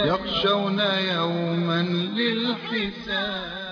يخشون يوما للحساب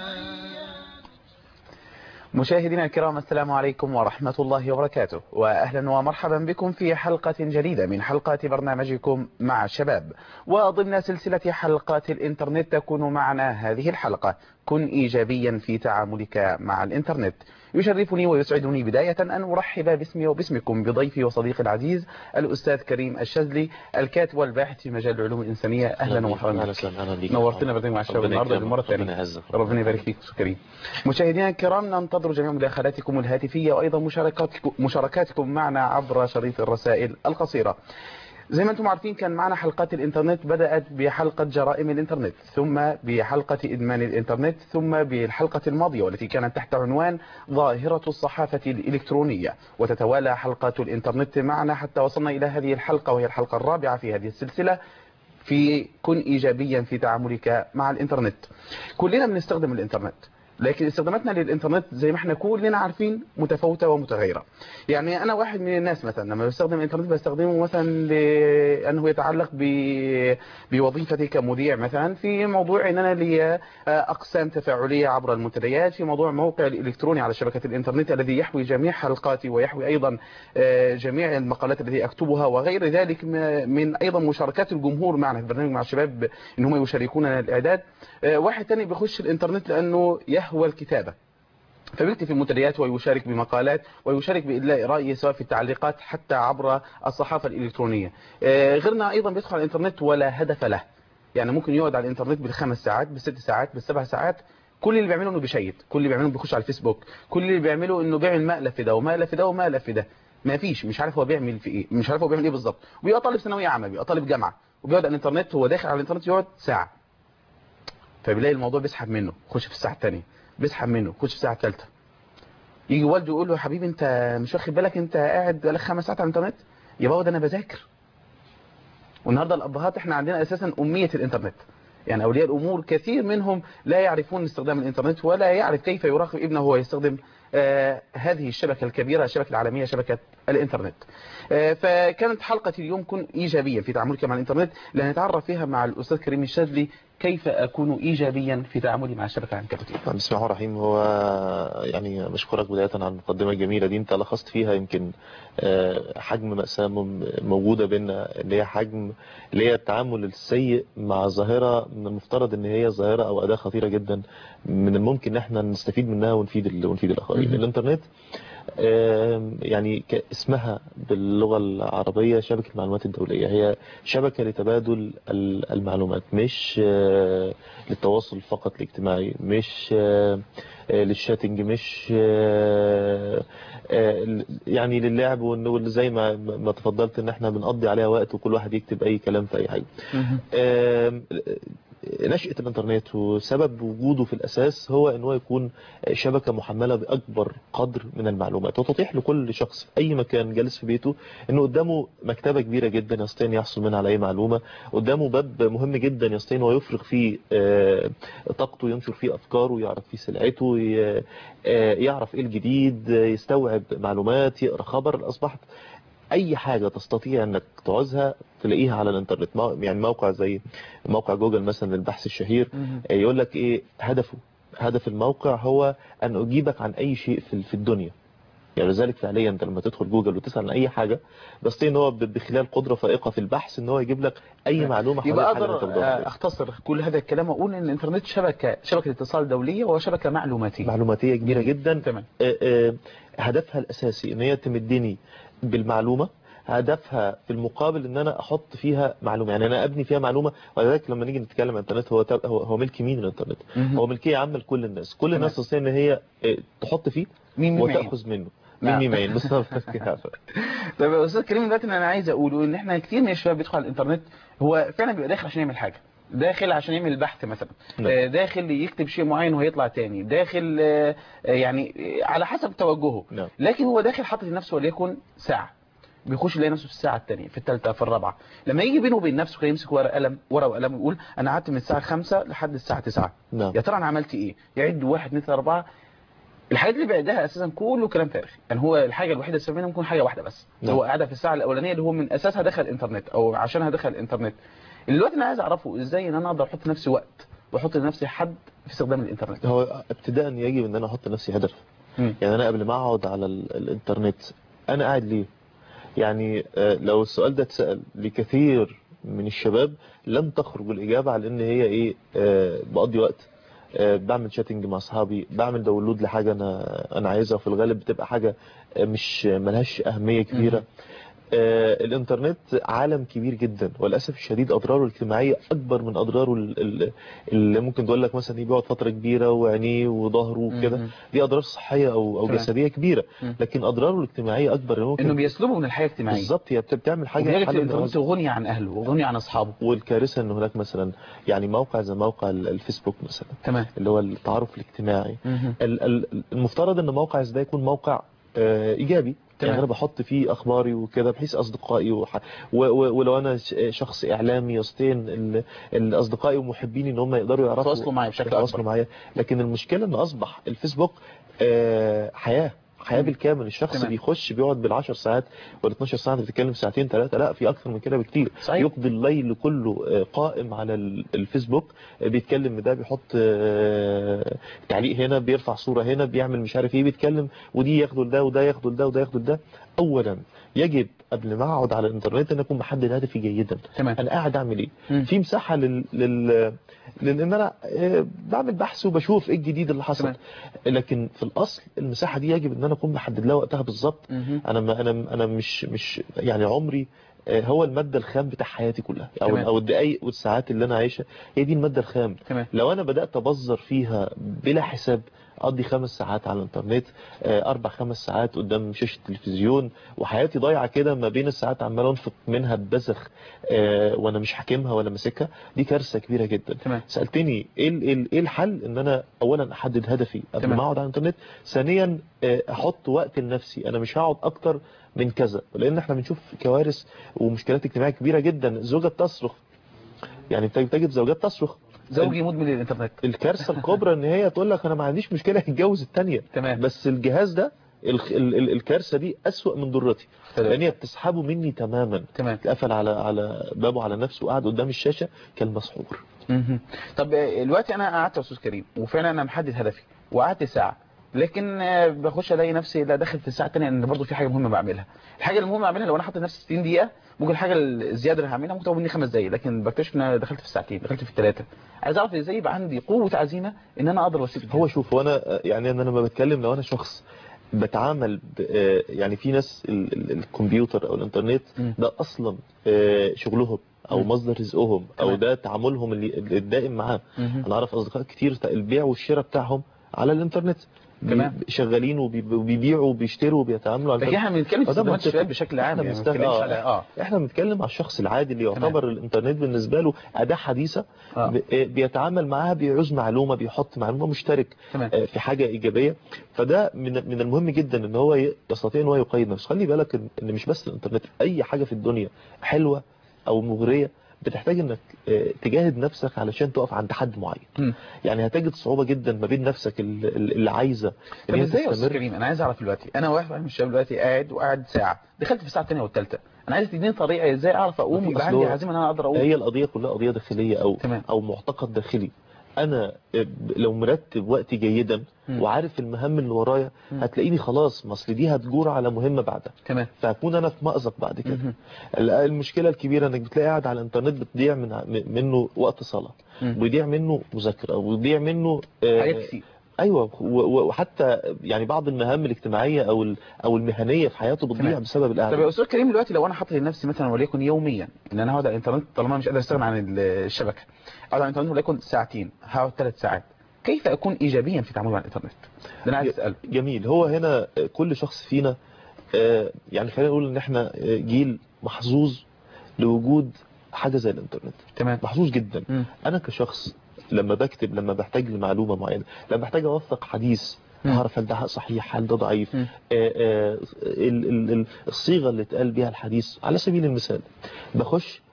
مشاهدينا الكرام السلام عليكم ورحمة الله وبركاته وأهلا ومرحبا بكم في حلقة جديدة من حلقات برنامجكم مع الشباب وضمن سلسلة حلقات الإنترنت تكون معنا هذه الحلقة كن إيجابيا في تعاملك مع الإنترنت يشرفني ويسعدني بداية أن أرحب باسمي وباسمكم بضيفي وصديقي العزيز الأستاذ كريم الشاذلي الكاتب والباحث في مجال العلوم الإنسانية أهلا ومرحبا بك بك نورتنا برنامج مع الشباب النهارده للمرة الثانية ربنا يبارك فيك أستاذ كريم مشاهدينا الكرام ننتظر جميع مداخلاتكم الهاتفية وأيضا مشاركاتكم, مشاركاتكم معنا عبر شريط الرسائل القصيرة زي ما انتم عارفين كان معنا حلقات الانترنت بدأت بحلقة جرائم الانترنت ثم بحلقة ادمان الانترنت ثم بالحلقة الماضية والتي كانت تحت عنوان ظاهرة الصحافة الالكترونية وتتوالى حلقات الانترنت معنا حتى وصلنا الى هذه الحلقة وهي الحلقة الرابعة في هذه السلسلة في كن ايجابيا في تعاملك مع الانترنت كلنا بنستخدم الانترنت لكن استخداماتنا للإنترنت زي ما احنا كلنا عارفين متفاوتة ومتغيرة يعني أنا واحد من الناس مثلا لما بستخدم الإنترنت بستخدمه مثلا لأنه يتعلق بوظيفتي كمذيع مثلا في موضوع أن أنا لي أقسام تفاعلية عبر المنتديات في موضوع موقع الإلكتروني على شبكة الإنترنت الذي يحوي جميع حلقاتي ويحوي أيضا جميع المقالات التي أكتبها وغير ذلك من أيضا مشاركات الجمهور معنا في البرنامج مع الشباب إن هم يشاركوننا الإعداد واحد تاني بيخش الإنترنت لأنه يهوى الكتابة فبيكتب في المنتديات ويشارك بمقالات ويشارك بإدلاء رأيه سواء في التعليقات حتى عبر الصحافة الإلكترونية غيرنا أيضا بيدخل على الإنترنت ولا هدف له يعني ممكن يقعد على الإنترنت بالخمس ساعات بالست ساعات بالسبع ساعات كل اللي بيعمله انه بيشيت كل اللي بيعمله بيخش على الفيسبوك كل اللي بيعمله انه بيعمل مقلب في ده ومقلب في ده ومقلب في ده ما فيش مش عارف هو بيعمل في ايه مش عارف هو بيعمل ايه بالظبط وبيبقى طالب ثانويه عامه بيبقى طالب جامعه وبيقعد على الانترنت هو داخل على الانترنت يقعد ساعه فبيلاقي الموضوع بيسحب منه يخش في الساعه الثانيه بيسحب منه يخش في الساعه الثالثه يجي والده يقول له يا حبيبي انت مش واخد بالك انت قاعد بقالك خمس ساعات على الانترنت يا بابا ده انا بذاكر والنهارده الابهات احنا عندنا اساسا اميه الانترنت يعني اولياء الامور كثير منهم لا يعرفون استخدام الانترنت ولا يعرف كيف يراقب ابنه وهو يستخدم آه هذه الشبكه الكبيره الشبكه العالميه شبكه الانترنت آه فكانت حلقه اليوم كن ايجابيا في تعاملك مع الانترنت لنتعرف فيها مع الاستاذ كريم الشاذلي كيف أكون إيجابيا في تعاملي مع الشبكة العنكبوتية بسم الله الرحمن الرحيم هو يعني بشكرك بداية على المقدمة الجميلة دي انت لخصت فيها يمكن حجم مأساة موجودة بيننا اللي هي حجم اللي هي التعامل السيء مع ظاهرة من المفترض ان هي ظاهرة او أداة خطيرة جدا من الممكن ان احنا نستفيد منها ونفيد ونفيد الآخرين الانترنت يعني اسمها باللغة العربية شبكة المعلومات الدولية هي شبكة لتبادل المعلومات مش للتواصل فقط الاجتماعي مش للشاتنج مش يعني للعب وزي ما ما تفضلت ان احنا بنقضي عليها وقت وكل واحد يكتب اي كلام في اي حاجة نشأة الانترنت وسبب وجوده في الأساس هو ان هو يكون شبكة محملة بأكبر قدر من المعلومات وتتيح لكل شخص في أي مكان جالس في بيته انه قدامه مكتبة كبيرة جدا يستطيع ان يحصل منها على أي معلومة قدامه باب مهم جدا يستطيع ان هو يفرغ فيه طاقته ينشر فيه أفكاره يعرف فيه سلعته يعرف ايه الجديد يستوعب معلومات يقرأ خبر أصبحت اي حاجة تستطيع انك تعوزها تلاقيها على الانترنت يعني موقع زي موقع جوجل مثلا للبحث الشهير يقول لك ايه هدفه هدف الموقع هو ان اجيبك عن اي شيء في الدنيا يعني لذلك فعليا انت لما تدخل جوجل وتسال عن اي حاجه بس ان هو بخلال قدره فائقه في البحث ان هو يجيب لك اي معلومه يبقى اقدر اختصر كل هذا الكلام واقول ان الانترنت شبكه شبكه اتصال دوليه وشبكه معلوماتيه معلوماتيه كبيره جدا تمام هدفها الاساسي ان هي تمدني بالمعلومة هدفها في المقابل ان انا احط فيها معلومة يعني انا ابني فيها معلومة ولذلك لما نيجي نتكلم عن الانترنت هو هو, هو ملك مين الانترنت هو ملكية عامة لكل الناس كل الناس تستطيع ان هي تحط فيه مين وتاخذ منه مين مين مين بالظبط طيب يا استاذ كريم دلوقتي انا عايز اقوله ان احنا كتير من الشباب بيدخل على الانترنت هو فعلا بيبقى داخل عشان يعمل حاجه داخل عشان يعمل بحث مثلا نعم. داخل يكتب شيء معين وهيطلع تاني داخل يعني على حسب توجهه نعم. لكن هو داخل حاطط لنفسه وليكن ساعه بيخش يلاقي نفسه في الساعه الثانيه في الثالثه في الرابعه لما يجي بينه وبين نفسه كده يمسك ورقه قلم ورقه وقلم ويقول انا قعدت من الساعه 5 لحد الساعه 9 نعم. يا ترى انا عملت ايه يعد 1 2 3 4 الحاجات اللي بعدها اساسا كله كلام فارغ يعني هو الحاجه الوحيده اللي منها ممكن حاجه واحده بس نعم. هو قاعده في الساعه الاولانيه اللي هو من اساسها دخل الانترنت او عشانها دخل الانترنت دلوقتي انا عايز اعرفه ازاي ان انا اقدر احط لنفسي وقت واحط لنفسي حد في استخدام الانترنت هو ابتداء يجب ان انا احط لنفسي هدف مم. يعني انا قبل ما اقعد على ال- الانترنت انا قاعد ليه يعني آه، لو السؤال ده اتسأل لكثير من الشباب لن تخرج الإجابة على ان هي ايه آه، بقضي وقت آه، بعمل شاتنج مع اصحابي بعمل داونلود لحاجة انا انا عايزها وفي الغالب بتبقى حاجة آه، مش ملهاش أهمية كبيرة آه، الانترنت عالم كبير جدا وللاسف الشديد اضراره الاجتماعيه اكبر من اضراره ال- ال- اللي ممكن تقول لك مثلا بيقعد فتره كبيره وعينيه وظهره وكده مم. دي اضرار صحيه او او تمام. جسديه كبيره مم. لكن اضراره الاجتماعيه اكبر ممكن انه بيسلبه من الحياه الاجتماعيه بالظبط هي بت- بتعمل حاجه وبيجد حل الانترنت الغاز. غني عن اهله وغني عن اصحابه والكارثه ان هناك مثلا يعني موقع زي موقع ال- الفيسبوك مثلا تمام اللي هو التعارف الاجتماعي مهم. ال- ال- المفترض ان موقع زي ده يكون موقع آه، ايجابي تمام. يعني انا بحط فيه اخباري وكده بحيث اصدقائي وح... و... و... ولو انا ش- شخص اعلامي يستين ال... الاصدقائي ومحبيني ان هم يقدروا يعرفوا يتواصلوا معي بشكل يتواصلوا اكبر معايا لكن المشكله ان اصبح الفيسبوك آه، حياه حياه مم. بالكامل الشخص تمام. بيخش بيقعد بال10 ساعات ولا 12 ساعه انت بتتكلم ساعتين ثلاثه لا في اكثر من كده بكتير صحيح. يقضي الليل كله آه، قائم على ال- الفيسبوك آه، بيتكلم ده بيحط آه، تعليق هنا بيرفع صورة هنا بيعمل مش عارف ايه بيتكلم ودي ياخده لده وده ياخده لده وده ياخده لده اولا يجب قبل ما اقعد على الانترنت ان اكون محدد هدفي جيدا تمام انا قاعد اعمل ايه مم. في مساحه لل لل لان انا آه، بعمل بحث وبشوف ايه الجديد اللي حصل تمام. لكن في الاصل المساحه دي يجب ان انا اكون محدد لها وقتها بالظبط مهم. انا ما انا انا مش مش يعني عمري آه، هو الماده الخام بتاع حياتي كلها او تمام. او الدقائق والساعات اللي انا عايشها هي دي الماده الخام تمام لو انا بدات ابذر فيها بلا حساب اقضي خمس ساعات على الانترنت آه، اربع خمس ساعات قدام شاشه التلفزيون وحياتي ضايعه كده ما بين الساعات عمال انفق منها ببذخ آه، وانا مش حاكمها ولا ماسكها دي كارثه كبيره جدا تمام سالتني ايه ال- ايه ال- ايه الحل ان انا اولا احدد هدفي قبل تمام. ما اقعد على الانترنت ثانيا آه، احط وقت لنفسي انا مش هقعد اكتر من كذا لان احنا بنشوف كوارث ومشكلات اجتماعيه كبيره جدا زوجة تصرخ يعني تج- تجد زوجات تصرخ زوجي مدمن للانترنت الكارثه الكبرى ان هي تقول لك انا ما عنديش مشكله اتجوز الثانيه تمام بس الجهاز ده الخ- ال- ال- الكارثه دي اسوأ من ضرتي لان هي بتسحبه مني تماما تمام قفل على على بابه على نفسه وقعد قدام الشاشه كالمسحور مهم. طب آه، دلوقتي انا قعدت يا استاذ كريم وفعلا انا محدد هدفي وقعدت ساعه لكن آه، بخش الاقي نفسي لا داخل في الساعه الثانيه ان برضه في حاجه مهمه بعملها الحاجه المهمه اعملها لو انا حاطط لنفسي 60 دقيقه ممكن الحاجه الزياده اللي هعملها ممكن تاخد مني خمس دقايق لكن بكتشف ان انا دخلت في الساعتين دخلت في الثلاثه عايز اعرف ازاي يبقى عندي قوه عزيمه ان انا اقدر اسيب هو شوف هو انا يعني انا لما بتكلم لو انا شخص بتعامل ب- آه، يعني في ناس ال- ال- الكمبيوتر او الانترنت مم. ده اصلا آه، شغلهم او مم. مصدر رزقهم او تمام. ده تعاملهم اللي اللي الدائم معاه مهم. انا اعرف اصدقاء كتير البيع والشراء بتاعهم على الانترنت بي- تمام. لكن شغالين وبي- وبيبيعوا وبيشتروا وبيتعاملوا على احنا بنتكلم في فده استخدامات منطقي. الشباب بشكل عام احنا يعني ما بنستخدم بنتكلمش اه على اه احنا بنتكلم على الشخص العادي اللي يعتبر الانترنت بالنسبه له اداه حديثه آه. ب- آه، بيتعامل معاها بيعوز معلومه بيحط معلومه مشترك تمام آه، في حاجه ايجابيه فده من من المهم جدا ان هو ي- يستطيع ان هو يقيد نفسه خلي بالك ان إن مش بس الانترنت اي حاجه في الدنيا حلوه او مغريه بتحتاج انك آه، تجاهد نفسك علشان تقف عند حد معين مم. يعني هتجد صعوبه جدا ما بين نفسك ال- ال- اللي عايزه طب ان هي ازاي يا استاذ تستمر كريم انا عايز اعرف دلوقتي انا واحد من الشباب دلوقتي قاعد وقاعد ساعه دخلت في الساعه الثانيه والثالثه انا عايز تديني طريقه ازاي اعرف اقوم مفيش ويبقى أصل عندي هو- عزيمه ان انا اقدر اقوم هي القضيه كلها قضيه داخليه او تمام او معتقد داخلي انا لو مرتب وقتي جيدا مم. وعارف المهام اللي ورايا مم. هتلاقيني خلاص ما اصل دي هتجور على مهمه بعدها تمام فهكون انا في مأزق بعد كده مهم. ال- المشكله الكبيره انك بتلاقي قاعد على الانترنت بتضيع من م- منه وقت صلاه مم. بيضيع منه مذاكره وبيضيع منه آه، حاجات كتير ايوه و- و- وحتى يعني بعض المهام الاجتماعيه او ال- او المهنيه في حياته بتضيع تمام. بسبب طب يا القعده استاذ كريم دلوقتي لو انا حاطط لنفسي مثلا وليكن يوميا ان انا هقعد على الانترنت طالما مش قادر استغنى عن ال- الشبكه اقعد على الانترنت وليكن ساعتين هقعد ثلاث ساعات كيف اكون ايجابيا في تعاملي مع الانترنت ده انا عايز اساله جميل هو هنا كل شخص فينا آه، يعني خلينا نقول ان احنا آه، جيل محظوظ لوجود حاجه زي الانترنت تمام محظوظ جدا مم. انا كشخص لما بكتب لما بحتاج لمعلومه معينه لما بحتاج اوثق حديث مم. اعرف هل ده صحيح هل ده ضعيف مم. آه، آه، ال- ال- ال- الصيغه اللي اتقال بيها الحديث على سبيل المثال بخش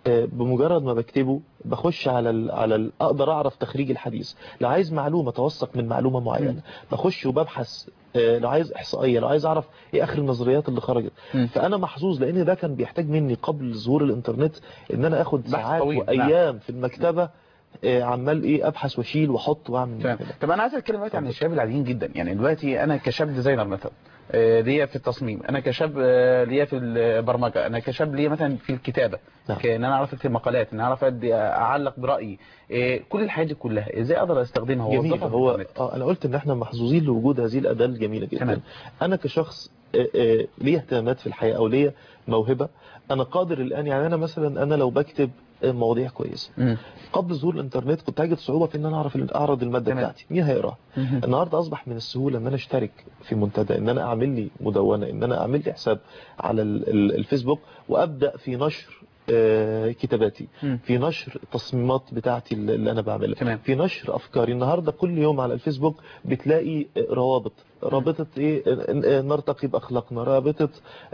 آه، بمجرد ما بكتبه بخش على ال على ال اقدر اعرف تخريج الحديث لو عايز معلومه توثق من معلومه معينه بخش وببحث آه، لو عايز احصائيه لو عايز اعرف ايه اخر النظريات اللي خرجت مم. فانا محظوظ لان ده كان بيحتاج مني قبل ظهور الانترنت ان انا اخد بحث ساعات طويل، وايام في المكتبه آه، عمال ايه ابحث واشيل واحط واعمل تمام كده. طب انا عايز اتكلم دلوقتي عن الشباب العاديين جدا يعني دلوقتي انا كشاب ديزاينر مثلا آه، ليا في التصميم انا كشاب آه، ليا في البرمجه انا كشاب ليا مثلا في الكتابه نعم. كان انا اعرف اكتب مقالات ان انا اعرف أدي- اعلق برايي آه، كل الحاجات دي كلها ازاي اقدر استخدمها جميل واوظفها في هو الإنترنت؟ اه انا قلت ان احنا محظوظين لوجود هذه الاداه الجميله جدا تمام. انا كشخص آه، آه، ليه اهتمامات في الحياه او ليه موهبه انا قادر الان يعني انا مثلا انا لو بكتب آه، مواضيع كويسه مم. قبل ظهور الانترنت كنت هجد صعوبه في ان انا اعرف اعرض الماده تمام. بتاعتي مين هيقراها مهم. النهارده اصبح من السهوله ان انا اشترك في منتدى ان انا اعمل لي مدونه ان انا اعمل لي حساب على ال- ال- الفيسبوك وابدا في نشر آه، كتاباتي مم. في نشر التصميمات بتاعتي اللي اللي انا بعملها تمام. في نشر افكاري النهارده كل يوم على الفيسبوك بتلاقي آه، روابط رابطه ايه آه، آه، نرتقي باخلاقنا رابطه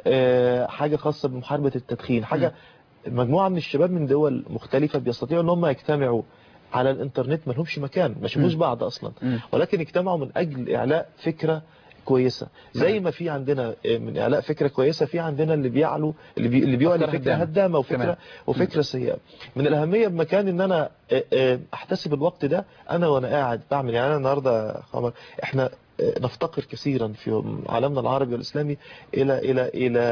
آه، حاجه خاصه بمحاربه التدخين حاجه مجموعه من الشباب من دول مختلفه بيستطيعوا ان هم يجتمعوا على الانترنت ما لهمش مكان ما شافوش مم. بعض اصلا مم. ولكن اجتمعوا من اجل اعلاء فكره كويسه زي تمام. ما في عندنا آه، من اعلاء فكره كويسه في عندنا اللي بيعلوا اللي, بي... اللي بيعلي أفكار فكره هدامة. هدامه وفكره تمام. وفكره سيئه من الاهميه بمكان ان انا آه، آه، احتسب الوقت ده انا وانا قاعد بعمل يعني انا النهارده يا خمر احنا آه، نفتقر كثيرا في عالمنا العربي والاسلامي الى الى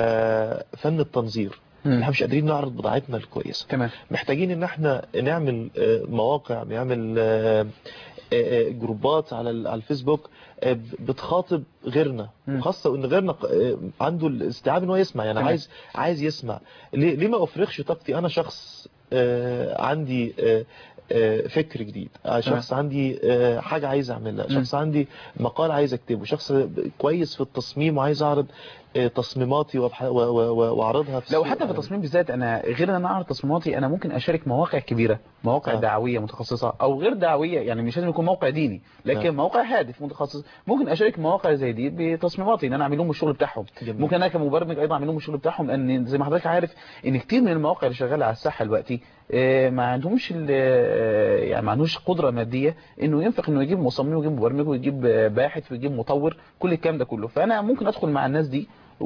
الى فن التنظير مم. احنا مش قادرين نعرض بضاعتنا الكويسه تمام محتاجين ان احنا نعمل آه، مواقع نعمل آه، آه، جروبات على ال- على الفيسبوك آه، بتخاطب غيرنا مم. وخاصه ان غيرنا آه، عنده الاستيعاب ان هو يسمع يعني تمام. عايز عايز يسمع ليه ليه ما افرغش طاقتي انا شخص آه، عندي آه، آه، فكر جديد آه، شخص عندي آه، حاجه عايز اعملها مم. شخص عندي مقال عايز اكتبه شخص كويس في التصميم وعايز اعرض آه، تصميماتي وأبح- و- و- و- واعرضها في لو السوق حتى في العالمي. التصميم بالذات انا غير ان انا اعرض تصميماتي انا ممكن اشارك مواقع كبيره مواقع آه. دعويه متخصصه او غير دعويه يعني مش لازم يكون موقع ديني لكن آه. موقع هادف متخصص ممكن اشارك مواقع زي دي بتصميماتي ان انا اعمل لهم الشغل بتاعهم جميل. ممكن انا كمبرمج ايضا اعمل لهم الشغل بتاعهم لان زي ما حضرتك عارف ان كتير من المواقع اللي شغاله على الساحه دلوقتي آه، ما عندهمش ال- آه، يعني ما عندهوش قدره ماديه انه ينفق انه يجيب مصمم ويجيب مبرمج ويجيب آه، باحث ويجيب مطور كل الكلام ده كله فانا ممكن ادخل مع الناس دي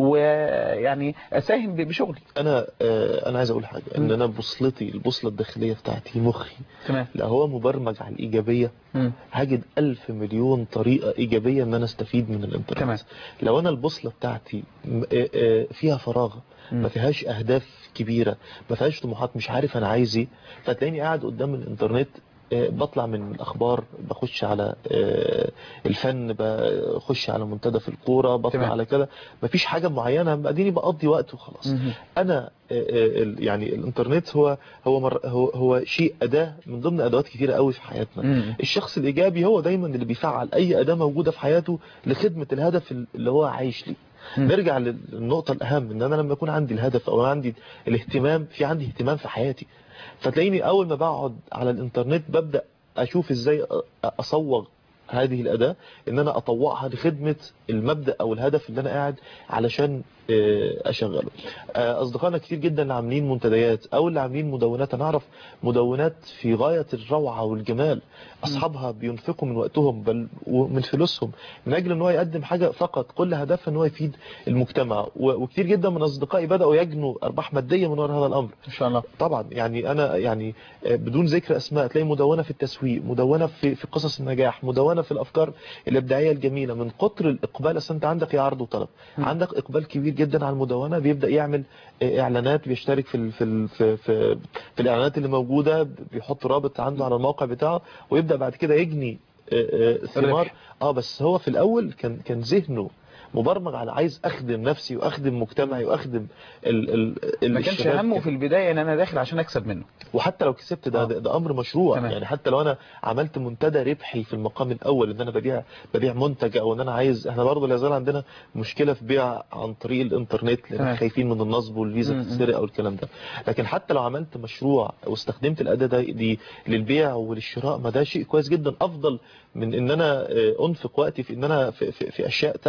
ويعني اساهم ب- بشغلي انا آه، انا عايز اقول حاجه ان مم. انا بوصلتي البوصله الداخليه بتاعتي مخي تمام لا هو مبرمج على الايجابيه مم. هجد ألف مليون طريقة إيجابية إن أنا أستفيد من الإنترنت تمام. لو أنا البوصلة بتاعتي م- آه، آه، فيها فراغ مم. ما فيهاش أهداف كبيرة ما فيهاش طموحات مش عارف أنا عايز إيه فتلاقيني قاعد قدام الإنترنت آه، بطلع من الأخبار بخش على آه، الفن بخش على منتدى في الكورة بطلع تمام. على كده مفيش حاجة معينة بعدين بقضي وقت وخلاص مهم. انا آه، آه، ال- يعني الانترنت هو هو مر هو هو شيء اداه من ضمن ادوات كتيره قوي في حياتنا مم. الشخص الايجابي هو دايما اللي بيفعل اي اداه موجوده في حياته لخدمه الهدف اللي هو عايش ليه مم. نرجع للنقطه الاهم ان انا لما يكون عندي الهدف او عندي الاهتمام في عندي اهتمام في حياتي فتلاقيني اول ما بقعد على الانترنت ببدا اشوف ازاي أ- اصوغ هذه الأداة إن أنا أطوعها لخدمة المبدأ أو الهدف اللي أنا قاعد علشان آه، أشغله آه، أصدقائنا كتير جدا اللي عاملين منتديات أو اللي عاملين مدونات أنا أعرف مدونات في غاية الروعة والجمال أصحابها بينفقوا من وقتهم بل ومن فلوسهم من أجل أن هو يقدم حاجة فقط كل هدفها أن هو يفيد المجتمع و- وكتير جدا من أصدقائي بدأوا يجنوا أرباح مادية من وراء هذا الأمر ان شاء الله طبعا يعني انا يعني آه، بدون ذكر اسماء تلاقي مدونه في التسويق مدونه في في قصص النجاح مدونه في الافكار الابداعيه الجميله من كتر الاقبال اصل انت عندك يا عرض وطلب م. عندك اقبال كبير جدا على المدونه بيبدا يعمل آه، اعلانات بيشترك في ال في ال في, في, في الاعلانات اللي موجوده بيحط رابط عنده على الموقع بتاعه ويبدا بعد كده يجني آه، آه، ثمار الربح. اه بس هو في الاول كان كان ذهنه مبرمج على عايز اخدم نفسي واخدم مجتمعي واخدم ال ال ما كانش الشباب همه كده. في البدايه ان انا داخل عشان اكسب منه وحتى لو كسبت ده, آه. ده, ده امر مشروع تمام. يعني حتى لو انا عملت منتدى ربحي في المقام الاول ان انا ببيع ببيع منتج او ان انا عايز احنا برضه لا زال عندنا مشكله في بيع عن طريق الانترنت لان تمام. خايفين من النصب والفيزا م- م. تتسرق او الكلام ده لكن حتى لو عملت مشروع واستخدمت الاداه ده- دي للبيع وللشراء ما ده شيء كويس جدا افضل من ان انا آه، انفق وقتي في ان انا في, في, في اشياء تافهه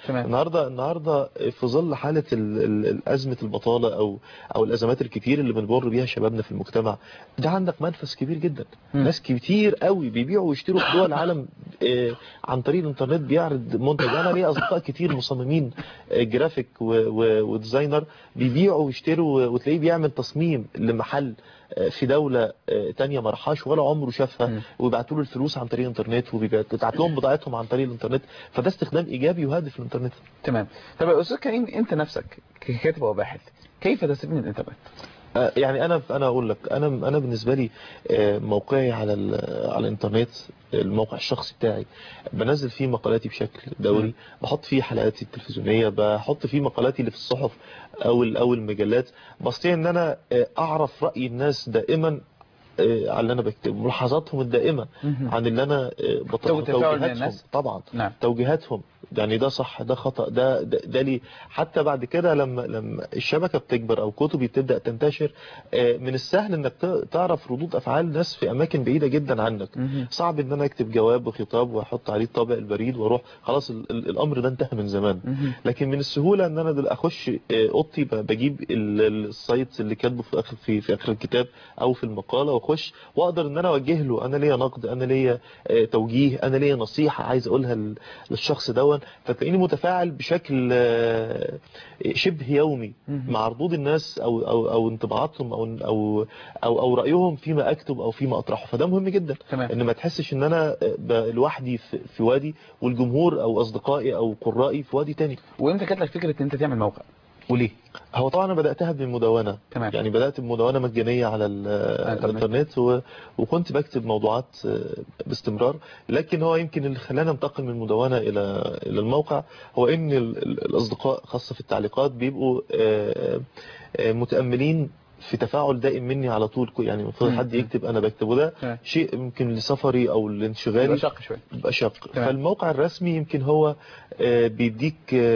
تمام. النهارده النهارده في ظل حاله ال- ال- الازمه البطاله او او الازمات الكتير اللي بنمر بيها شبابنا في المجتمع ده عندك منفذ كبير جدا مم. ناس كتير قوي بيبيعوا ويشتروا في دول العالم آه، عن طريق الانترنت بيعرض منتج انا ليا اصدقاء كتير مصممين آه، جرافيك و- و- وديزاينر بيبيعوا ويشتروا وتلاقيه بيعمل تصميم لمحل آه، في دولة آه، تانية ما راحهاش ولا عمره مم. شافها ويبعتوا له الفلوس عن طريق الانترنت وبيبعت لهم بضاعتهم عن طريق الانترنت فده استخدام ايجابي وهادف للانترنت تمام طب يا استاذ كريم انت نفسك ككاتب وباحث كيف تستفيد من الانترنت آه، يعني انا انا اقول لك انا انا بالنسبه لي آه، موقعي على ال- على الانترنت الموقع الشخصي بتاعي بنزل فيه مقالاتي بشكل دوري بحط فيه حلقاتي التلفزيونيه بحط فيه مقالاتي اللي في الصحف او ال- او المجلات بستطيع ان انا آه، اعرف راي الناس دائما آه، على اللي انا بكتبه ملاحظاتهم الدائمه مهم. عن اللي انا آه، بطلعه تفاعل من توجيهاتهم الناس؟ طبعا نعم توجيهاتهم يعني ده صح ده خطأ ده ده, ده ليه حتى بعد كده لما لما الشبكة بتكبر او كتبي بتبدأ تنتشر آه، من السهل انك ت- تعرف ردود افعال ناس في اماكن بعيدة جدا عنك مهم. صعب ان انا اكتب جواب وخطاب واحط عليه طابع البريد واروح خلاص ال- ال- الامر ده انتهى من زمان مهم. لكن من السهوله ان انا دل اخش آه، اوضتي ب- بجيب ال- ال- السايت اللي كاتبه في اخر في, في اخر الكتاب او في المقاله واخش واقدر ان انا اوجه له انا ليا نقد انا ليا آه، توجيه انا ليا نصيحه عايز اقولها لل- للشخص دون فتلاقيني متفاعل بشكل آه، شبه يومي مهم. مع ردود الناس او او او انطباعاتهم او او او, أو رايهم فيما اكتب او فيما اطرحه فده مهم جدا تمام ان ما تحسش ان انا ب- لوحدي في في وادي والجمهور او اصدقائي او قرائي في وادي تاني وامتى جات لك فكره ان انت تعمل موقع وليه هو طبعا انا بداتها بمدونه تمام يعني بدات بمدونه مجانيه على ال- الإنترنت. الانترنت و... وكنت بكتب موضوعات آه، باستمرار لكن هو يمكن اللي خلاني انتقل من المدونه الى الى الموقع هو ان ال- ال- الاصدقاء خاصه في التعليقات بيبقوا آه، آه، متاملين في تفاعل دائم مني على طول يعني المفروض مم. حد يكتب انا بكتبه ده تمام. شيء يمكن لسفري او يبقى لانشغالي شق شويه بيبقى شق تمام. فالموقع الرسمي يمكن هو آه، بيديك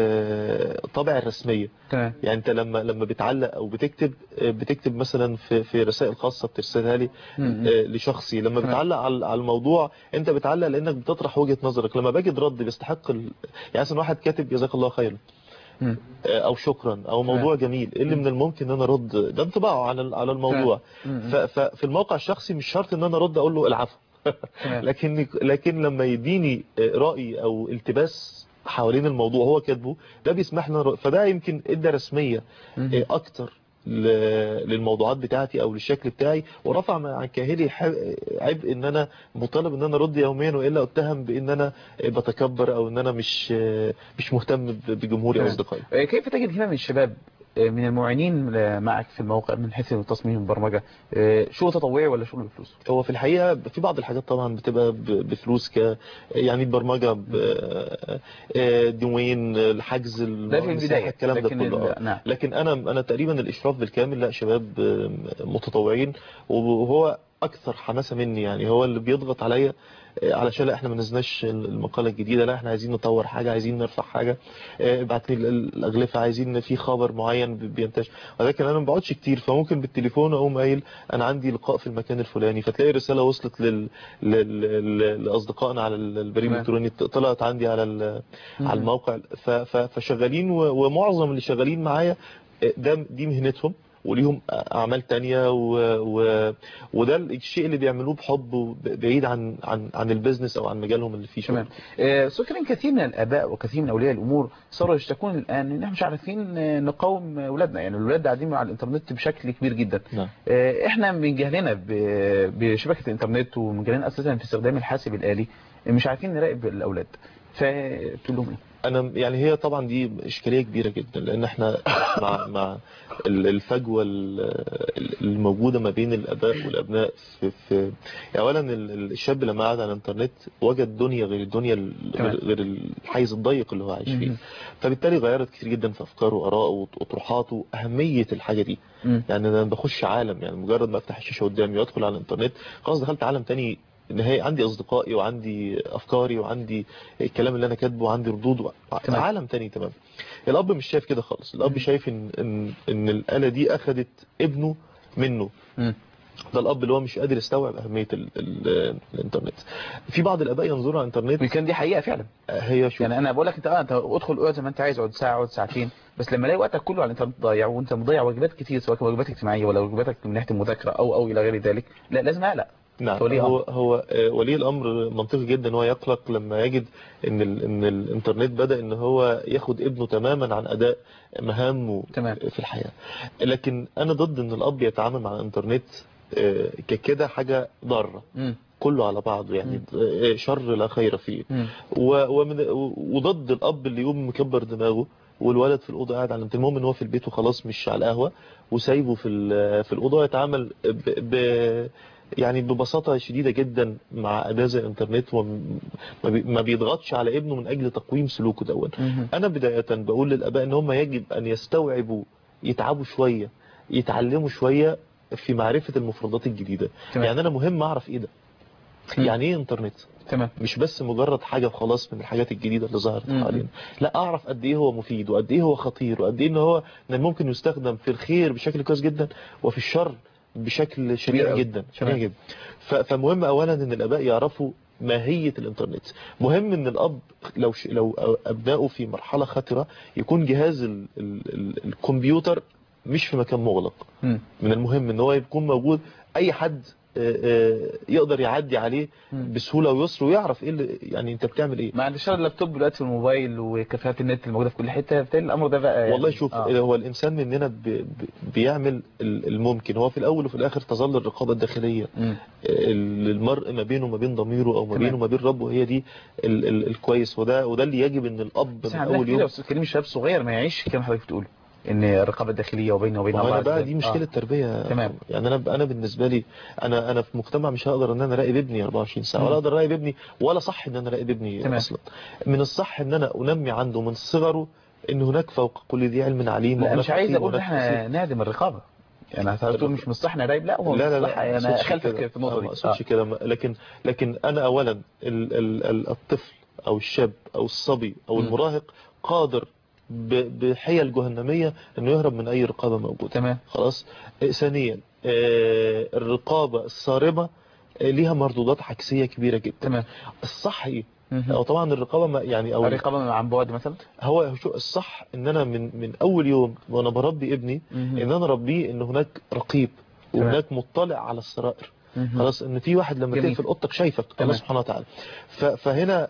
آه، طابع الرسميه تمام يعني انت لما لما بتعلق او بتكتب آه، بتكتب مثلا في في رسائل خاصه بترسلها لي مم. آه، لشخصي لما تمام. بتعلق على على الموضوع انت بتعلق لانك بتطرح وجهه نظرك لما باجي رد بيستحق ال... يعني مثلا واحد كاتب جزاك الله خيرا مم. آه، او شكرا او موضوع جميل ايه اللي من الممكن ان انا ارد ده انطباعه على ال- على الموضوع مم. ف- ففي الموقع الشخصي مش شرط ان انا ارد اقول له العفو تمام. لكن لكن لما يديني رأي او التباس حوالين الموضوع هو كاتبه ده بيسمح لنا رأي. فده يمكن ادى رسمية مم. اكتر ل- للموضوعات بتاعتي او للشكل بتاعي ورفع من عن كاهلي ح- عبء ان انا مطالب ان انا ارد يوميا والا اتهم بان انا بتكبر او ان انا مش مش مهتم بجمهوري او تمام. اصدقائي آه، كيف تجد اهتمام الشباب آه، من المعينين آه، معك في الموقع من حيث التصميم والبرمجه آه، شغل تطوعي ولا شغل بفلوس؟ هو في الحقيقة في بعض الحاجات طبعا بتبقى ب- بفلوس ك يعني البرمجة ب- آه، ديوين الحجز ده في المساحة، البدايه الكلام ده لكن كله آه. ال- نعم لكن انا انا تقريبا الاشراف بالكامل لا شباب آه، متطوعين وهو اكثر حماسة مني يعني هو اللي بيضغط عليا آه، علشان لا احنا ما نزلناش المقالة الجديدة لا احنا عايزين نطور حاجة عايزين نرفع حاجة آه، ابعت لي ال- الاغلفة عايزين في خبر معين بي- بينتشر ولكن انا ما بقعدش كتير فممكن بالتليفون اقوم قايل انا عندي لقاء في المكان الفلاني فتلاقي رسالة وصلت لل... لل... لل... لاصدقائنا على البريد تمام. الالكتروني طلعت عندي على ال... مم. على الموقع ف... ف... فشغالين و... ومعظم اللي شغالين معايا ده دي مهنتهم وليهم اعمال تانية و... و... وده الشيء اللي بيعملوه بحب وبعيد عن عن عن البيزنس او عن مجالهم اللي فيه شغل تمام آه، سكرين كثير من الاباء وكثير من اولياء الامور صاروا يشتكون الان ان احنا مش عارفين آه، نقاوم اولادنا يعني الاولاد قاعدين على الانترنت بشكل كبير جدا نعم آه، احنا من جهلنا ب- بشبكه الانترنت ومن جهلنا اساسا في استخدام الحاسب الالي مش عارفين نراقب الاولاد فتقول لهم ايه؟ انا يعني هي طبعا دي اشكاليه كبيره جدا لان احنا مع مع ال- الفجوه ال- الموجوده ما بين الاباء والابناء في, في يعني اولا ال- ال- الشاب لما قعد على الانترنت وجد دنيا غير الدنيا ال- تمام. غير غير الحيز الضيق اللي هو عايش فيه مهم. فبالتالي غيرت كتير جدا في افكاره وارائه وطروحاته اهميه الحاجه دي مم. يعني انا بخش عالم يعني مجرد ما افتح الشاشه قدامي وادخل على الانترنت خلاص دخلت عالم تاني نهائي عندي اصدقائي وعندي افكاري وعندي الكلام اللي انا كاتبه وعندي ردود و... تمام. عالم تاني تمام الاب مش شايف كده خالص الاب مم. شايف ان ان ان الاله دي اخذت ابنه منه مم. ده الاب اللي هو مش قادر يستوعب اهميه ال ال الانترنت في بعض الاباء ينظروا على الانترنت وكان دي حقيقه فعلا هي شوف يعني انا بقول لك انت اه انت ادخل اقعد زي ما انت عايز اقعد ساعه اقعد ساعتين بس لما الاقي وقتك كله على الانترنت ضايع وانت مضيع واجبات كتير سواء كانت واجبات اجتماعيه ولا واجباتك من ناحيه المذاكره او او الى غير ذلك لا لازم اقلق نعم كولي هو هو آه، ولي الامر منطقي جدا ان هو يقلق لما يجد ان ال ان الانترنت بدا ان هو ياخد ابنه تماما عن اداء مهامه تمام. في الحياه لكن انا ضد ان الاب يتعامل مع الانترنت آه، ككده حاجه ضاره مم. كله على بعضه يعني آه، شر لا خير فيه مم. و- ومن وضد الاب اللي يقوم مكبر دماغه والولد في الاوضه قاعد على المهم ان هو في البيت وخلاص مش على القهوه وسايبه في ال- في الاوضه يتعامل ب, ب يعني ببساطه شديده جدا مع اداه زي الانترنت وما بي- ما بيضغطش على ابنه من اجل تقويم سلوكه دون مم. انا بدايه بقول للاباء ان هم يجب ان يستوعبوا يتعبوا شويه يتعلموا شويه في معرفه المفردات الجديده تمام. يعني انا مهم اعرف ايه ده مم. يعني ايه انترنت تمام مش بس مجرد حاجة خلاص من الحاجات الجديدة اللي ظهرت مم. حوالينا لا اعرف قد ايه هو مفيد وقد ايه هو خطير وقد ايه ان هو من ممكن يستخدم في الخير بشكل كويس جدا وفي الشر بشكل كبير شنيع أوي. جدا شنيع تمام. جدا ف- فمهم اولا ان الاباء يعرفوا ماهية الانترنت مهم ان الاب لو ش... لو ابنائه في مرحلة خطرة يكون جهاز ال... ال... ال... الكمبيوتر مش في مكان مغلق مم. من المهم ان هو يكون موجود اي حد آه، آه، يقدر يعدي عليه مم. بسهوله ويسر ويعرف ايه اللي يعني انت بتعمل ايه مع انتشار اللابتوب دلوقتي والموبايل وكافيهات النت الموجوده في كل حته بالتالي الامر ده بقى يعني والله شوف آه. هو الانسان مننا ب- ب- بيعمل ال- الممكن هو في الاول وفي الاخر تظل الرقابه الداخليه مم. ال- المرء ما بينه وما بين ضميره او ما تمام. بينه وما بين ربه هي دي ال ال الكويس وده وده اللي يجب ان الاب بس من عندنا اول كتير يا يوم استاذ كريم شباب صغير ما يعيش كما حضرتك بتقول ان الرقابه الداخليه وبينه وبين ما هو الله انا عز بقى وجل. دي مشكله آه. تربيه تمام. يعني انا انا بالنسبه لي انا انا في مجتمع مش هقدر ان انا اراقب ابني 24 ساعه مم. ولا اقدر اراقب ابني ولا صح ان انا اراقب ابني تمام. اصلا من الصح ان انا انمي عنده من صغره ان هناك فوق كل ذي علم عليم لا وهناك مش عايز حكيم اقول ان وهناك احنا فصيح. نعدم الرقابه يعني هتقول مش مصلحة نراقب لا هو لا لا مصلحة لا انا ما أقصدش خلفك كده. في النقطه آه، دي ما اقصدش آه. كده لكن لكن انا اولا ال ال ال الطفل او الشاب او الصبي او مم. المراهق قادر ب- بحيل جهنميه انه يهرب من اي رقابه موجوده تمام خلاص آه، ثانيا آه، الرقابه الصارمه آه، ليها مردودات عكسيه كبيره جدا تمام الصح ايه مهم. او طبعا الرقابه ما يعني او الرقابة عن بعد مثلا هو شو الصح ان انا من من اول يوم وانا بربي ابني مهم. ان انا اربيه ان هناك رقيب تمام. وهناك مطلع على السرائر مهم. خلاص ان في واحد لما جميل. تقفل اوضتك شايفك تمام. الله سبحانه وتعالى ف- فهنا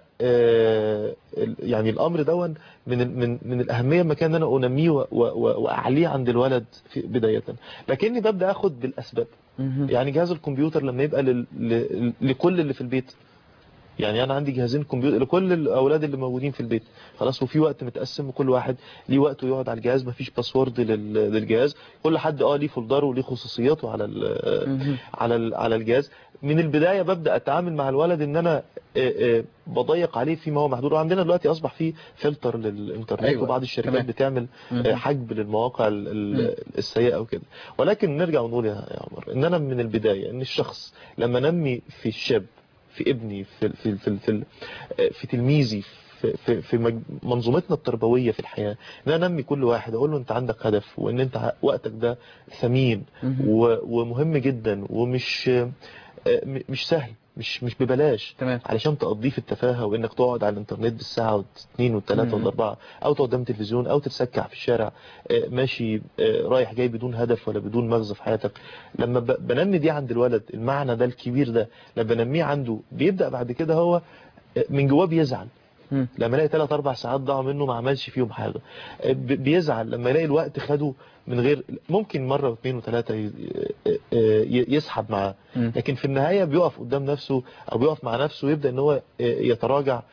آه، ال- يعني الامر دون من ال- من من الاهميه ما كان انا انميه و- و- واعليه عند الولد في بدايه لكني ببدا اخد بالاسباب مهم. يعني جهاز الكمبيوتر لما يبقى لل- ل- لكل اللي في البيت يعني انا عندي جهازين كمبيوتر لكل الاولاد اللي موجودين في البيت خلاص وفي وقت متقسم وكل واحد ليه وقته يقعد على الجهاز مفيش باسورد لل- للجهاز كل حد اه ليه فولدره وليه خصوصياته على ال- مهم. على ال- على الجهاز من البدايه ببدا اتعامل مع الولد ان انا آه، آه، بضيق عليه فيما هو محدود وعندنا دلوقتي اصبح في فلتر للانترنت أيوة. وبعض الشركات تمام. بتعمل مهم. آه، حجب للمواقع ال- ال- السيئه وكده ولكن نرجع ونقول يا يا عمر ان انا من البدايه ان الشخص لما نمي في الشاب في ابني في في في في, في تلميذي في في, في مج- منظومتنا التربويه في الحياه ان انا انمي كل واحد اقول له انت عندك هدف وان انت وقتك ده ثمين مهم. و- ومهم جدا ومش آه، م- مش سهل مش مش ببلاش تمام علشان تقضيه في التفاهه وانك تقعد على الانترنت بالساعه واثنين والثلاثه مم. والاربعه او تقعد قدام التلفزيون او تتسكع في الشارع آه، ماشي آه، رايح جاي بدون هدف ولا بدون مغزى في حياتك لما ب- بنمي دي عند الولد المعنى ده الكبير ده لما بنميه عنده بيبدا بعد كده هو آه، من جواه بيزعل مم. لما يلاقي ثلاث اربع ساعات ضاعوا منه ما عملش فيهم حاجه آه، ب- بيزعل لما يلاقي الوقت خده من غير ممكن مره واثنين وثلاثه ي- آه، آه، يسحب معاه مم. لكن في النهاية بيقف قدام نفسه أو بيقف مع نفسه ويبدأ ان هو يتراجع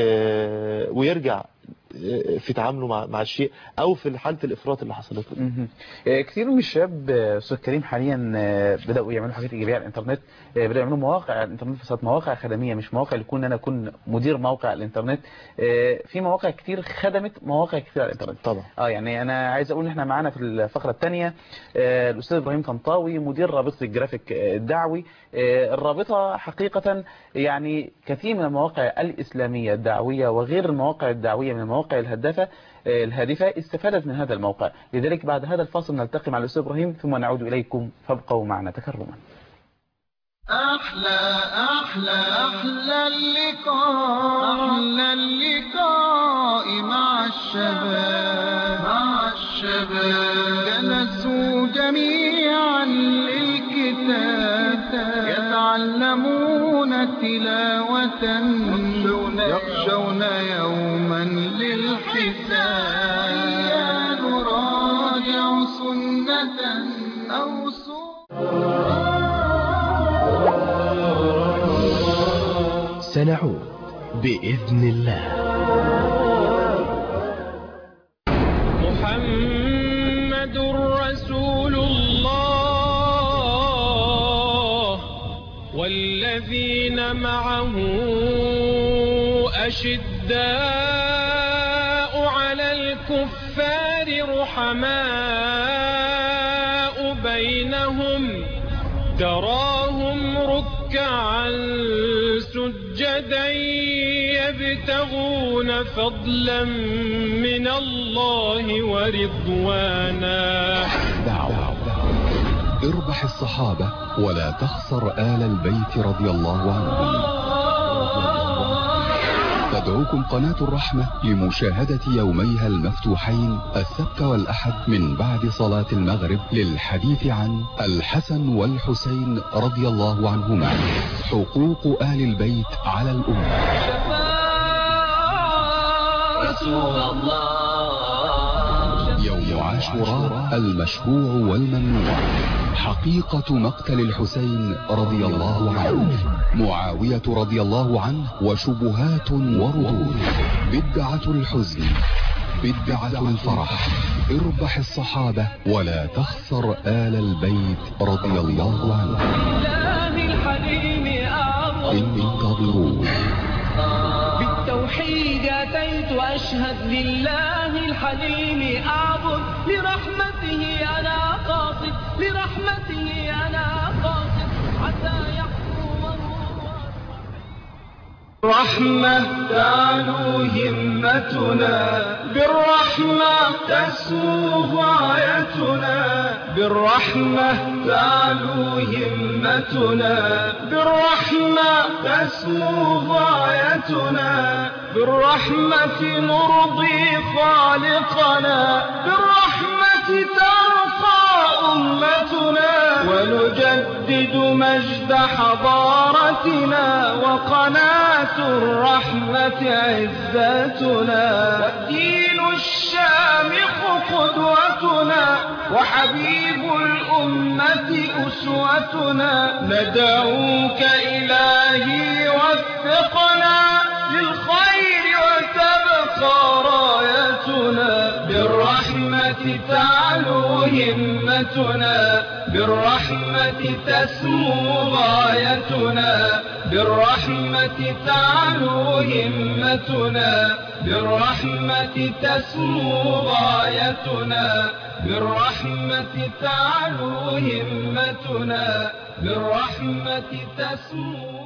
آه، ويرجع آه، في تعامله مع مع الشيء أو في حالة الإفراط اللي حصلت له مهم. آه، كثير من الشباب آه، استاذ كريم حاليا آه، بداوا يعملوا حاجات ايجابيه على الانترنت آه، بداوا يعملوا مواقع على الانترنت فصارت مواقع خدميه مش مواقع اللي يكون انا اكون مدير موقع على الانترنت آه، في مواقع كتير خدمت مواقع كتير على الانترنت طبعا اه يعني انا عايز اقول ان احنا معانا في الفقره الثانيه الاستاذ ابراهيم طنطاوي مدير رابطه الجرافيك آه، الدعوي آه، الرابطه حقيقه يعني كثير من المواقع الاسلاميه الدعويه وغير المواقع الدعويه من المواقع الهدافه آه، الهادفه استفادت من هذا الموقع لذلك بعد هذا الفاصل نلتقي مع الاستاذ ابراهيم ثم نعود اليكم فابقوا معنا تكرما أحلى أحلى أحلى اللقاء أحلى اللقاء مع الشباب مع الشباب جلسوا جميعا للكتاب يتعلمون تلاوة يخشون يوما للحساب نراجع سنة أو سنعود بإذن الله محمد رسول الله والذين معه أشداء على الكفار رحماء بينهم تراهم ركعا سجدا يبتغون فضلا من الله ورضوانا دعوة اربح الصحابة ولا تخسر آل البيت رضي الله عنهم تدعوكم قناة الرحمة لمشاهدة يوميها المفتوحين السبت والأحد من بعد صلاة المغرب للحديث عن الحسن والحسين رضي الله عنهما حقوق آل البيت على الأمة رسول يوم عاشوراء المشروع والممنوع حقيقة مقتل الحسين رضي الله عنه معاوية رضي الله عنه وشبهات وردود بدعة الحزن بدعة الفرح اربح الصحابة ولا تخسر آل البيت رضي الله عنه الحليم أعظم انتظروا بالتوحيد أتيت أشهد لله الحليم أعبد لرحمته أنا قاصد لرحمته أنا قاصد عسى يحكم رحمة تعلو همتنا بالرحمة تسمو غايتنا بالرحمة تعلو همتنا بالرحمة تسمو غايتنا بالرحمة نرضي خالقنا بالرحمة ترقى أمتنا ونجدد مجد حضارتنا وقناة الرحمة عزتنا والدين الشامخ قدوتنا وحبيب الأمة أسوتنا ندعوك إلهي وفقنا للخير وتبقى رايتنا بالرحمة تعلو همتنا بالرحمة تسمو غايتنا بالرحمة تعلو همتنا بالرحمة تسمو غايتنا بالرحمة تعلو همتنا بالرحمة تسمو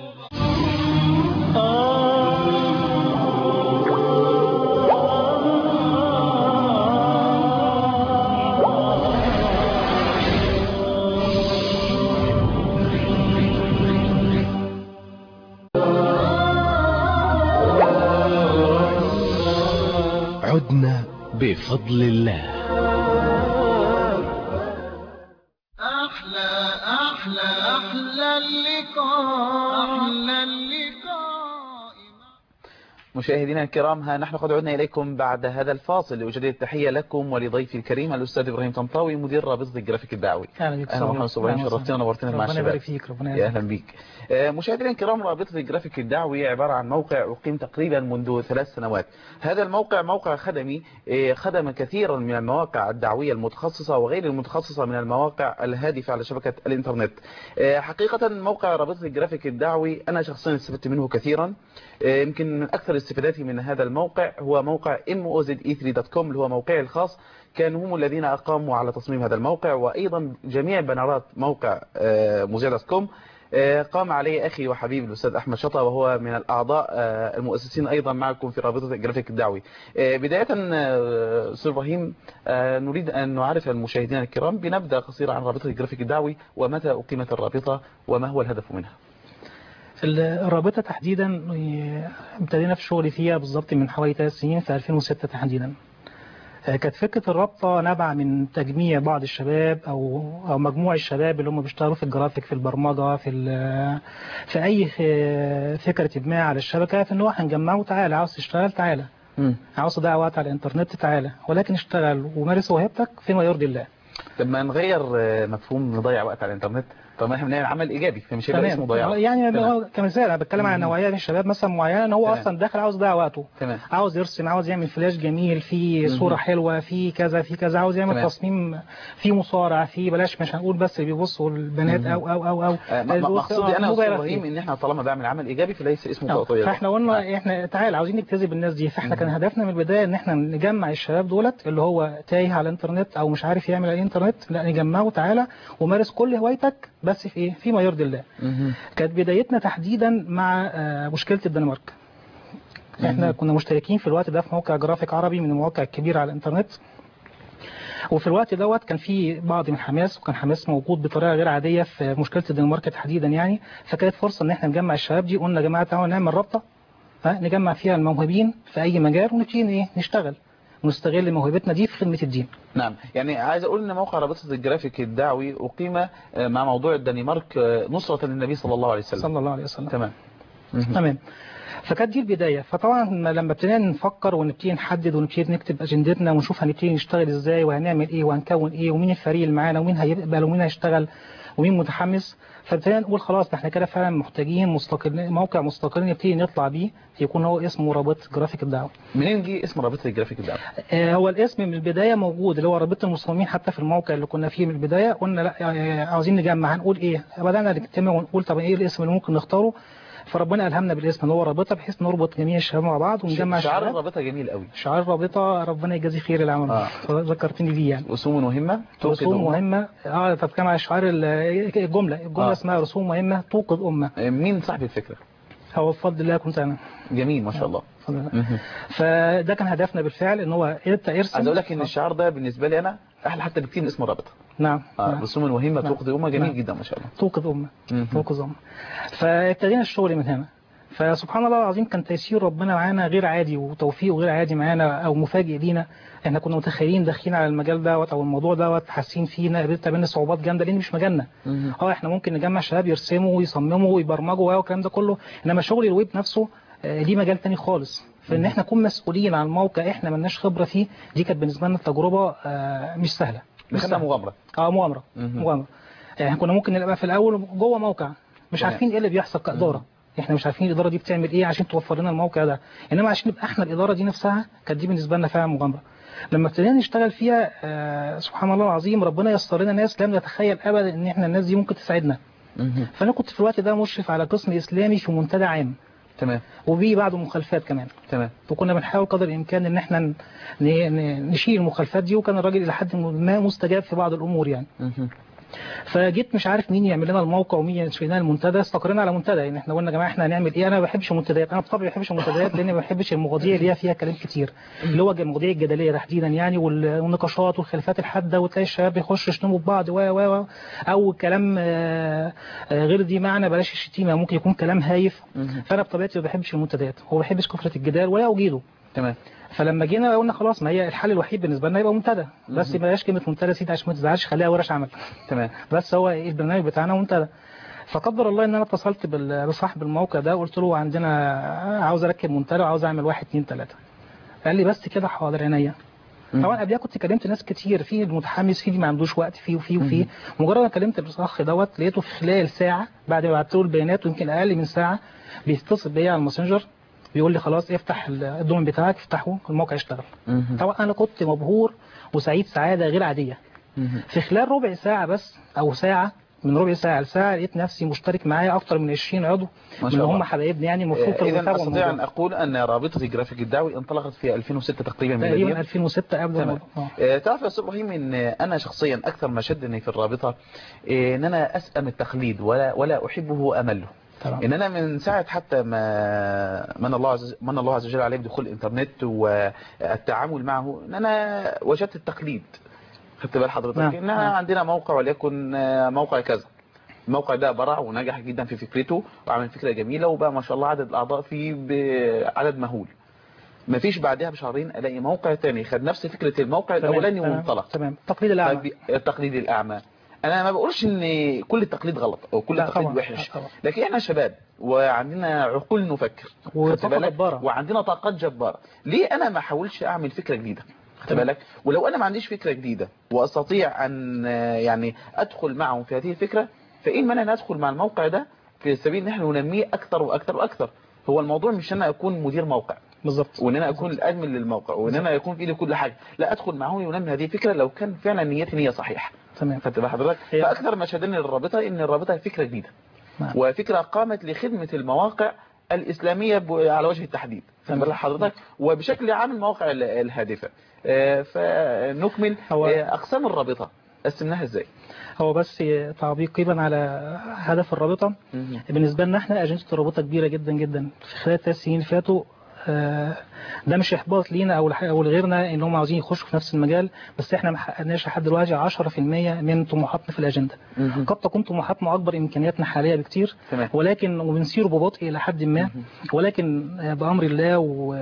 عدنا بفضل الله أحلى أحلى أحلى اللقاء أحلى اللقاء مشاهدينا الكرام ها نحن قد عدنا إليكم بعد هذا الفاصل لأجدد التحية لكم ولضيفي الكريم الأستاذ إبراهيم طنطاوي مدير رابطة الجرافيك الدعوي اهلا بك أهلا محمد صبحي شرفتنا ونورتنا مع ربنا الشباب يبارك فيك ربنا يا يبارك اهلا بيك آه، مشاهدينا الكرام رابطة الجرافيك الدعوي عبارة عن موقع أقيم تقريبا منذ ثلاث سنوات هذا الموقع موقع خدمي آه، خدم كثيرا من المواقع الدعوية المتخصصة وغير المتخصصة من المواقع الهادفة على شبكة الإنترنت آه، حقيقة موقع رابطة الجرافيك الدعوي أنا شخصيا استفدت منه كثيرا آه، يمكن من أكثر استفاداتي من هذا الموقع هو موقع moze3.com اللي هو موقعي الخاص كانوا هم الذين أقاموا على تصميم هذا الموقع وأيضا جميع بنرات موقع موزيلا دوت كوم آه، قام عليه أخي وحبيبي الأستاذ أحمد شطة وهو من الأعضاء آه، المؤسسين أيضا معكم في رابطة الجرافيك الدعوي آه، بداية آه، أستاذ إبراهيم آه، نريد أن نعرف المشاهدين الكرام بنبذة قصيرة عن رابطة الجرافيك الدعوي ومتى أقيمت الرابطة وما هو الهدف منها الرابطة تحديدا آه، ابتدينا في الشغل فيها بالظبط من حوالي ثلاث سنين في 2006 تحديدا آه، كانت فكرة الرابطة نابعة من تجميع بعض الشباب أو أو مجموع الشباب اللي هم بيشتغلوا في الجرافيك في البرمجة في ال- في أي آه، فكرة ما على الشبكة في إن هو هنجمعه تعالى عاوز تشتغل تعالى عاوز تضيع وقت على الإنترنت تعالى ولكن اشتغل ومارس موهبتك فيما يرضي الله لما نغير آه، مفهوم نضيع وقت على الإنترنت طب ما احنا بنعمل عمل إيجابي فمش هيبقى اسمه ضياع وقت. يعني تمام. هو كمثال انا بتكلم عن نوعيه من الشباب مثلا معينه ان هو تمام. اصلا داخل عاوز يضيع وقته تمام عاوز يرسم عاوز يعمل فلاش جميل في مهم. صوره حلوه في كذا في كذا عاوز يعمل تمام. تصميم في مصارع في بلاش مش هنقول بس بيبصوا البنات مهم. او او او او آه، م- م- مقصودي أنا يا أستاذ مغيرة إبراهيم فيه. إن احنا طالما بعمل عمل إيجابي فليس اسمه أو. تغطية فاحنا قلنا احنا تعال عاوزين نجتذب الناس دي فاحنا كان هدفنا من البدايه ان احنا نجمع الشباب دولت اللي هو تايه على الانترنت او مش عارف يعمل على الانترنت لا نجمعه تعالى ومارس كل هوايتك بس في ايه فيما يرضي الله مهم. كانت بدايتنا تحديدا مع آه، مشكله الدنمارك احنا كنا مشتركين في الوقت ده في موقع جرافيك عربي من المواقع الكبيره على الانترنت وفي الوقت دوت كان في بعض من حماس وكان حماس موجود بطريقه غير عاديه في مشكله الدنمارك تحديدا يعني فكانت فرصه ان احنا نجمع الشباب دي قلنا يا جماعه تعالوا نعمل رابطه ها نجمع فيها الموهوبين في اي مجال ونبتدي ايه نشتغل ونستغل موهبتنا دي في خدمه الدين نعم يعني عايز أقول أن موقع رابطة الجرافيك الدعوي أقيم آه، مع موضوع الدنمارك آه، نصرة للنبي صلى الله عليه وسلم صلى الله عليه وسلم تمام مهم. تمام فكانت دي البدايه فطبعا لما ابتدينا نفكر ونبتدي نحدد ونبتدي نكتب اجندتنا ونشوف هنبتدي نشتغل ازاي وهنعمل ايه وهنكون ايه ومين الفريق اللي معانا ومين هيقبل ومين هيشتغل ومين متحمس فابتدينا نقول خلاص ده احنا كده فعلا محتاجين مستقل موقع مستقل نبتدي نطلع بيه يكون هو اسمه رابط جرافيك الدعوه منين جه اسم رابطة الجرافيك الدعوي آه، هو الاسم من البداية موجود اللي هو رابطة المصممين حتى في الموقع اللي كنا فيه من البداية قلنا لا آه، عاوزين نجمع هنقول ايه بدأنا نجتمع ونقول طب ايه الاسم اللي ممكن نختاره فربنا ألهمنا بالاسم اللي هو رابطة بحيث نربط جميع الشباب مع بعض ونجمع شعار الشباب الرابطة جميل قوي شعار رابطة ربنا يجازي خير العمل آه. ذكرتني بيه يعني رسوم مهمة توقد رسوم أمة. مهمة اه طب كما شعار ال- الجملة الجملة آه. اسمها رسوم مهمة توقظ أمة آه، مين صاحب الفكرة هو بفضل الله كنت أنا جميل ما شاء الله بفضل الله. مهم. فده كان هدفنا بالفعل ان هو انت ارسم عايز اقول لك ان الشعار ده بالنسبه لي انا احلى حتى بكتير من اسم الرابطه نعم آه نعم. رسوم المهمه نعم. توقظ امه جميل نعم. جدا ما شاء الله توقظ أمة مهم. توقظ أمة فابتدينا الشغل من هنا فسبحان الله العظيم كان تيسير ربنا معانا غير عادي وتوفيقه غير عادي معانا او مفاجئ لينا احنا كنا متخيلين داخلين على المجال دوت او الموضوع دوت حاسين فينا قابلنا صعوبات جامده لان مش مجالنا مهم. اه احنا ممكن نجمع شباب يرسموا ويصمموا ويبرمجوا والكلام ده كله انما شغل الويب نفسه آه، ليه مجال تاني خالص فان احنا نكون مسؤولين عن موقع احنا ملناش خبره فيه دي كانت بالنسبه لنا تجربه آه، مش سهله مش دخلنا سهلة. مغامره اه مغامره مهم. مغامره يعني كنا ممكن نبقى في الاول جوه موقع مش تمام. عارفين ايه اللي بيحصل كاداره احنا مش عارفين الاداره دي بتعمل ايه عشان توفر لنا الموقع ده انما عشان نبقى احنا الاداره دي نفسها كانت دي بالنسبه لنا فعلا مغامره لما ابتدينا نشتغل فيها آه سبحان الله العظيم ربنا يسر لنا ناس لم نتخيل ابدا ان احنا الناس دي ممكن تساعدنا مهم. فانا كنت في الوقت ده مشرف على قسم اسلامي في منتدى عام تمام وبيه بعض مخالفات كمان تمام وكنا بنحاول قدر الامكان ان احنا ن- ن- نشيل المخالفات دي وكان الراجل الى حد ما مستجاب في بعض الامور يعني مهم. فجيت مش عارف مين يعمل لنا الموقع ومين ينشئ لنا المنتدى استقرينا على منتدى يعني احنا قلنا يا جماعه احنا هنعمل ايه انا ما بحبش المنتديات انا بطبعي ما بحبش المنتديات لان ما بحبش المواضيع اللي هي فيها كلام كتير اللي هو المواضيع الجدليه تحديدا يعني وال- والنقاشات والخلافات الحاده وتلاقي الشباب بيخشوا يشتموا في بعض و و و او كلام آه، آه، غير دي معنى بلاش الشتيمه ممكن يكون كلام هايف مهم. فانا بطبيعتي ما بحبش المنتديات وما بحبش كثره الجدال ولا اجيده تمام فلما جينا قلنا خلاص ما هي الحل الوحيد بالنسبه لنا يبقى منتدى بس ما بلاش كلمه منتدى يا سيدي عشان ما تزعلش خليها ورش عمل تمام بس هو ايه البرنامج بتاعنا منتدى فقدر الله ان انا اتصلت بال- بصاحب الموقع ده قلت له عندنا عاوز اركب منتدى وعاوز اعمل واحد اتنين تلاته قال لي بس كده حاضر عينيا طبعا قبلها كنت كلمت ناس كتير في المتحمس في اللي ما عندوش وقت فيه وفيه وفيه مجرد ما كلمت الاخ دوت لقيته في خلال ساعه بعد ما بعت له البيانات ويمكن اقل من ساعه بيتصل بيا على الماسنجر بيقول لي خلاص افتح الدومين بتاعك افتحه الموقع يشتغل مهم. طبعا انا كنت مبهور وسعيد سعاده غير عاديه مهم. في خلال ربع ساعة بس أو ساعة من ربع ساعه لساعه لقيت نفسي مشترك معايا اكتر من 20 عضو ما من شاء الله. هم حبايبنا يعني المفروض كانوا اذا بيتابعوا استطيع ان الموضوع. اقول ان رابطه الجرافيك الدعوي انطلقت في 2006 تقريبا تقريبا ميلاديا 2006 قبل تمام. الموضوع. آه. آه، تعرف يا استاذ ابراهيم ان انا شخصيا اكثر ما شدني في الرابطه آه، ان انا اسأم التقليد ولا ولا احبه امله تمام. ان انا من ساعه حتى ما من الله عز من الله عز وجل عليه بدخول الانترنت والتعامل معه ان انا وجدت التقليد خدت بال حضرتك نعم، ان نعم. عندنا موقع وليكن آه، موقع كذا الموقع ده برع ونجح جدا في فكرته وعمل فكره جميله وبقى ما شاء الله عدد الاعضاء فيه بعدد مهول ما فيش بعدها بشهرين الاقي موقع تاني خد نفس فكره الموقع تمام، الاولاني تمام، وانطلق تمام تقليد الاعمى طيب التقليد الاعمى انا ما بقولش ان كل التقليد غلط او كل لا التقليد طبعاً، وحش لا طبعاً. لكن احنا شباب وعندنا عقول نفكر خدت وطاقة بالك؟ جبارة. وعندنا طاقات جبارة ليه انا ما احاولش اعمل فكرة جديدة خدت تمام. بالك ولو انا ما عنديش فكرة جديدة واستطيع ان آه، يعني ادخل معهم في هذه الفكرة فايه المانع ان ادخل مع الموقع ده في سبيل ان احنا ننميه اكثر واكثر واكثر هو الموضوع مش ان انا اكون مدير موقع بالظبط وان انا اكون الادمن للموقع وان انا يكون في ايدي كل حاجه لا ادخل معهم ينمي هذه الفكره لو كان فعلا نيتي نيه صحيحه تمام خدت بال حضرتك هي- فاكثر ما شدني للرابطه ان الرابطه فكره جديده نعم. وفكره قامت لخدمه المواقع الاسلاميه ب- على وجه التحديد خدت تمام. بال حضرتك وبشكل عام المواقع ال- الهادفه آه، فنكمل هو- آه، اقسام الرابطه قسمناها ازاي هو بس تعقيبا على هدف الرابطه بالنسبه لنا احنا اجنده الرابطه كبيره جدا جدا في خلال الثلاث سنين اللي فاتوا آه، ده مش احباط لينا او لح- او لغيرنا ان هم عاوزين يخشوا في نفس المجال بس احنا ما حققناش لحد دلوقتي 10% من طموحاتنا في الاجنده مهم. قد تكون طموحاتنا اكبر امكانياتنا حاليا بكتير تمام. ولكن وبنسير ببطء الى حد ما ولكن آه، بامر الله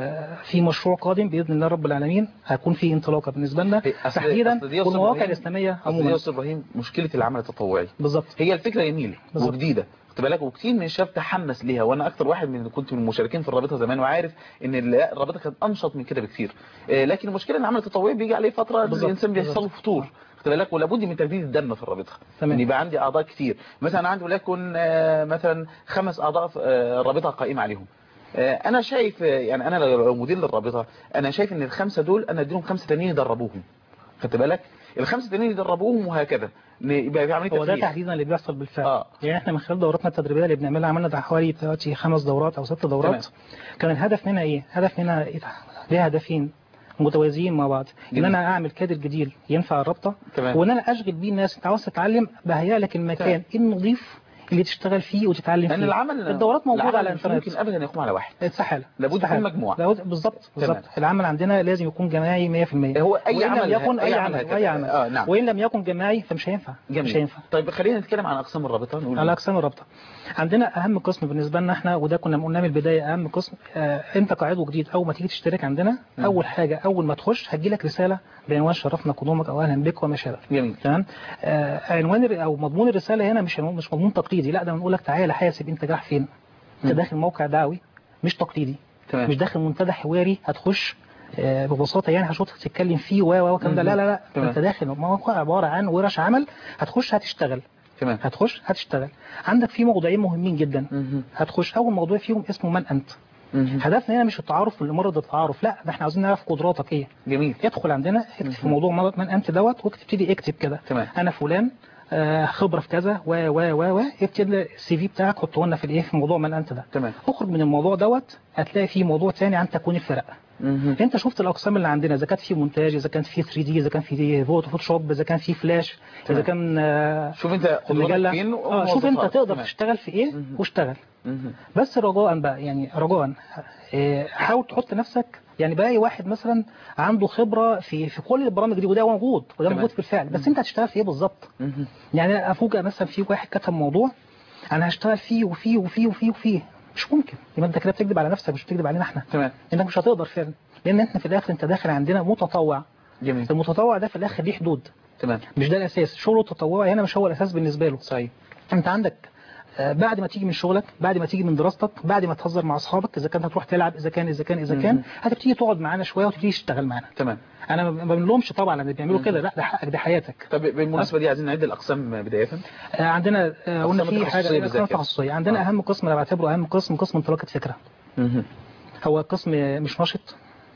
وفي مشروع قادم باذن الله رب العالمين هيكون في انطلاقه بالنسبه لنا أصل- تحديدا أصل دي يا أستاذ والمواقع إبراهيم- الاسلاميه أصل دي يا عموما استاذ ابراهيم مشكله العمل التطوعي بالظبط هي الفكره جميله بالظبط. وجديده خد بالك وكتير من الشباب تحمس ليها وانا اكتر واحد من اللي كنت من المشاركين في الرابطه زمان وعارف ان ال- الرابطه كانت انشط من كده بكتير آه، لكن المشكله ان العمل التطوعي بيجي عليه فتره بالظبط. الانسان بيحصل له بالظبط. فتور خد بالك ولابد من تجديد الدم في الرابطه تمام. ان يبقى عندي اعضاء كتير مثلا أنا عندي وليكن آه، مثلا خمس اعضاء في آه، الرابطه قائمه عليهم آه، انا شايف آه، يعني انا لو مدير للرابطه انا شايف ان الخمسه دول انا اديهم خمسه تانيين يدربوهم خدت بالك الخمسه تانيين يدربوهم وهكذا ن- يبقى في عمليه هو ده تفريغ. تحديدا اللي بيحصل بالفعل آه. يعني احنا من خلال دوراتنا التدريبيه اللي بنعملها عملنا ده حوالي دلوقتي خمس دورات او ست دورات كان الهدف منها ايه هدف منها إيه؟ ليها هدفين متوازيين مع بعض ان جميل. انا اعمل كادر جديد ينفع الرابطه تمام. وان انا اشغل بيه الناس انت عاوز تتعلم بهيئ لك المكان النظيف اللي تشتغل فيه وتتعلم لان فيه العمل الدورات موجوده العمل على مش الانترنت ممكن ابدا يقوم على واحد استحاله لابد يكون استحالة. مجموعة. لابد- بالظبط تمام. بالظبط العمل عندنا لازم يكون جماعي 100% هو أي وإن لم عمل- يكن أي اي عمل عمل هكذا. اي عمل آه، نعم. وان لم يكن جماعي فمش هينفع جميل مش هينفع طيب خلينا نتكلم عن اقسام الرابطه نقول على اقسام الرابطه عندنا اهم قسم بالنسبه لنا احنا وده كنا قلنا من البدايه اهم قسم آه انت كعضو جديد اول ما تيجي تشترك عندنا مم. اول حاجه اول ما تخش هتجي لك رساله بعنوان شرفنا قدومك او اهلا بك وما شابه جميل تمام آه عنوان الر- او مضمون الرساله هنا مش مش مضمون تقليدي لا ده بنقول لك تعالى حاسب انت رايح فين انت مم. داخل موقع دعوي مش تقليدي تمام. مش داخل منتدى حواري هتخش آه، ببساطه يعني هشوفك تتكلم فيه و و والكلام ده لا لا لا تمام. انت داخل موقع عباره عن ورش عمل هتخش هتشتغل تمام هتخش هتشتغل عندك في موضوعين مهمين جدا مهم. هتخش اول موضوع فيهم اسمه من انت مهم. هدفنا هنا مش التعارف لمجرد التعارف لا ده احنا عاوزين نعرف قدراتك ايه جميل ادخل عندنا اكتب في موضوع من انت دوت واكتب اكتب كده تمام. انا فلان آه، خبره في كذا و و و و اكتب السي في بتاعك حطه لنا في الايه في موضوع من انت ده تمام اخرج من الموضوع دوت هتلاقي فيه موضوع تاني عن تكوين الفرق مهم. انت شفت الاقسام اللي عندنا اذا كانت في مونتاج اذا كان في 3 دي اذا كان في فوتوشوب اذا كان في فلاش اذا تمام. كان آه، شوف انت قدراتك المجله فين اه شوف انت ومواصفات. تقدر تمام. تشتغل في ايه مهم. واشتغل مهم. بس رجاء بقى يعني رجاء آه، حاول تحط نفسك يعني بقى واحد مثلا عنده خبره في في كل البرامج دي وده موجود وده تمام. موجود بالفعل بس انت هتشتغل في ايه بالظبط مهم. يعني افوجئ مثلا في واحد كتب موضوع انا هشتغل فيه وفيه وفيه وفيه وفيه مش ممكن يبقى انت كده بتكذب على نفسك مش بتكذب علينا احنا تمام انك مش هتقدر فعلا لان احنا في الاخر انت داخل عندنا متطوع جميل المتطوع ده في الاخر ليه حدود تمام مش ده الاساس شغله التطوعي هنا مش هو الاساس بالنسبه له صحيح انت عندك آه، بعد ما تيجي من شغلك بعد ما تيجي من دراستك بعد ما تهزر مع اصحابك اذا كان هتروح تلعب اذا كان اذا كان اذا كان مم. هتبتدي تقعد معانا شويه وتبتدي تشتغل معانا تمام انا ما ما بنلومش طبعا اللي بيعملوا مم. كده لا ده حقك ده حياتك طب بالمناسبه دي عايزين نعد الاقسام بدايه آه، عندنا آه، قلنا أقسام في التخصصية حاجه بالذات أقسام يعني. تخصصيه عندنا آه. اهم قسم انا بعتبره اهم قسم قسم انطلاقه فكره مهم. هو قسم مش نشط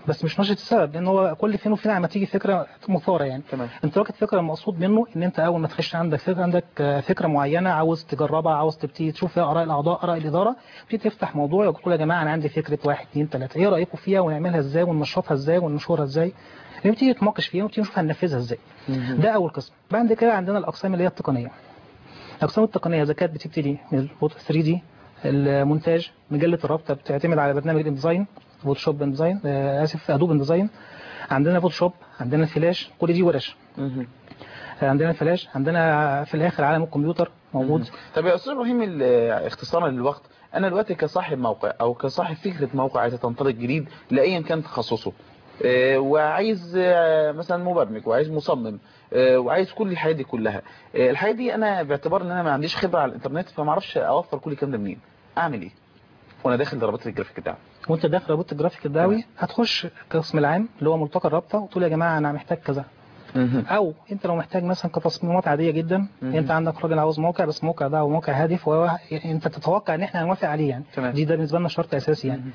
بس مش نشط السبب لان هو كل فين وفين عم تيجي فكره مثاره يعني تمام انطلاق الفكره المقصود منه ان انت اول ما تخش عندك فكره عندك آه، فكره معينه عاوز تجربها عاوز تبتدي تشوف فيها اراء الاعضاء اراء الاداره تبتدي تفتح موضوع وتقول يا جماعه انا عندي فكره واحد اثنين ثلاثه ايه رايكم فيها ونعملها ازاي وننشطها ازاي وننشرها ازاي نبتدي نتناقش فيها ونبتدي نشوف هننفذها ازاي ده اول قسم بعد كده عندنا الاقسام اللي هي التقنيه الاقسام التقنيه اذا كانت بتبتدي من الفوتو 3 دي المونتاج مجله الرابطه بتعتمد على برنامج الديزاين فوتوشوب ديزاين آه، اسف ادوب ديزاين عندنا فوتوشوب عندنا فلاش كل دي ورش مهم. عندنا الفلاش عندنا في الاخر عالم الكمبيوتر موجود طب يا استاذ ابراهيم ال- اختصارا للوقت انا دلوقتي كصاحب موقع او كصاحب فكره موقع عايز تنطلق جديد لايا كان تخصصه آه، وعايز آه، مثلا مبرمج وعايز مصمم آه، وعايز كل الحاجات دي كلها آه، الحاجات دي انا باعتبار ان انا ما عنديش خبره على الانترنت فما اعرفش اوفر كل الكلام ده منين اعمل ايه وانا داخل ضربات الجرافيك بتاعي وانت داخل رابط الجرافيك الدعوي هتخش القسم العام اللي هو ملتقى الرابطه وتقول يا جماعه انا محتاج كذا او انت لو محتاج مثلا كتصميمات عاديه جدا مهم. انت عندك راجل عاوز موقع بس موقع ده موقع هادف وهو انت تتوقع ان احنا هنوافق عليه يعني تمام. دي ده بالنسبه لنا شرط اساسي يعني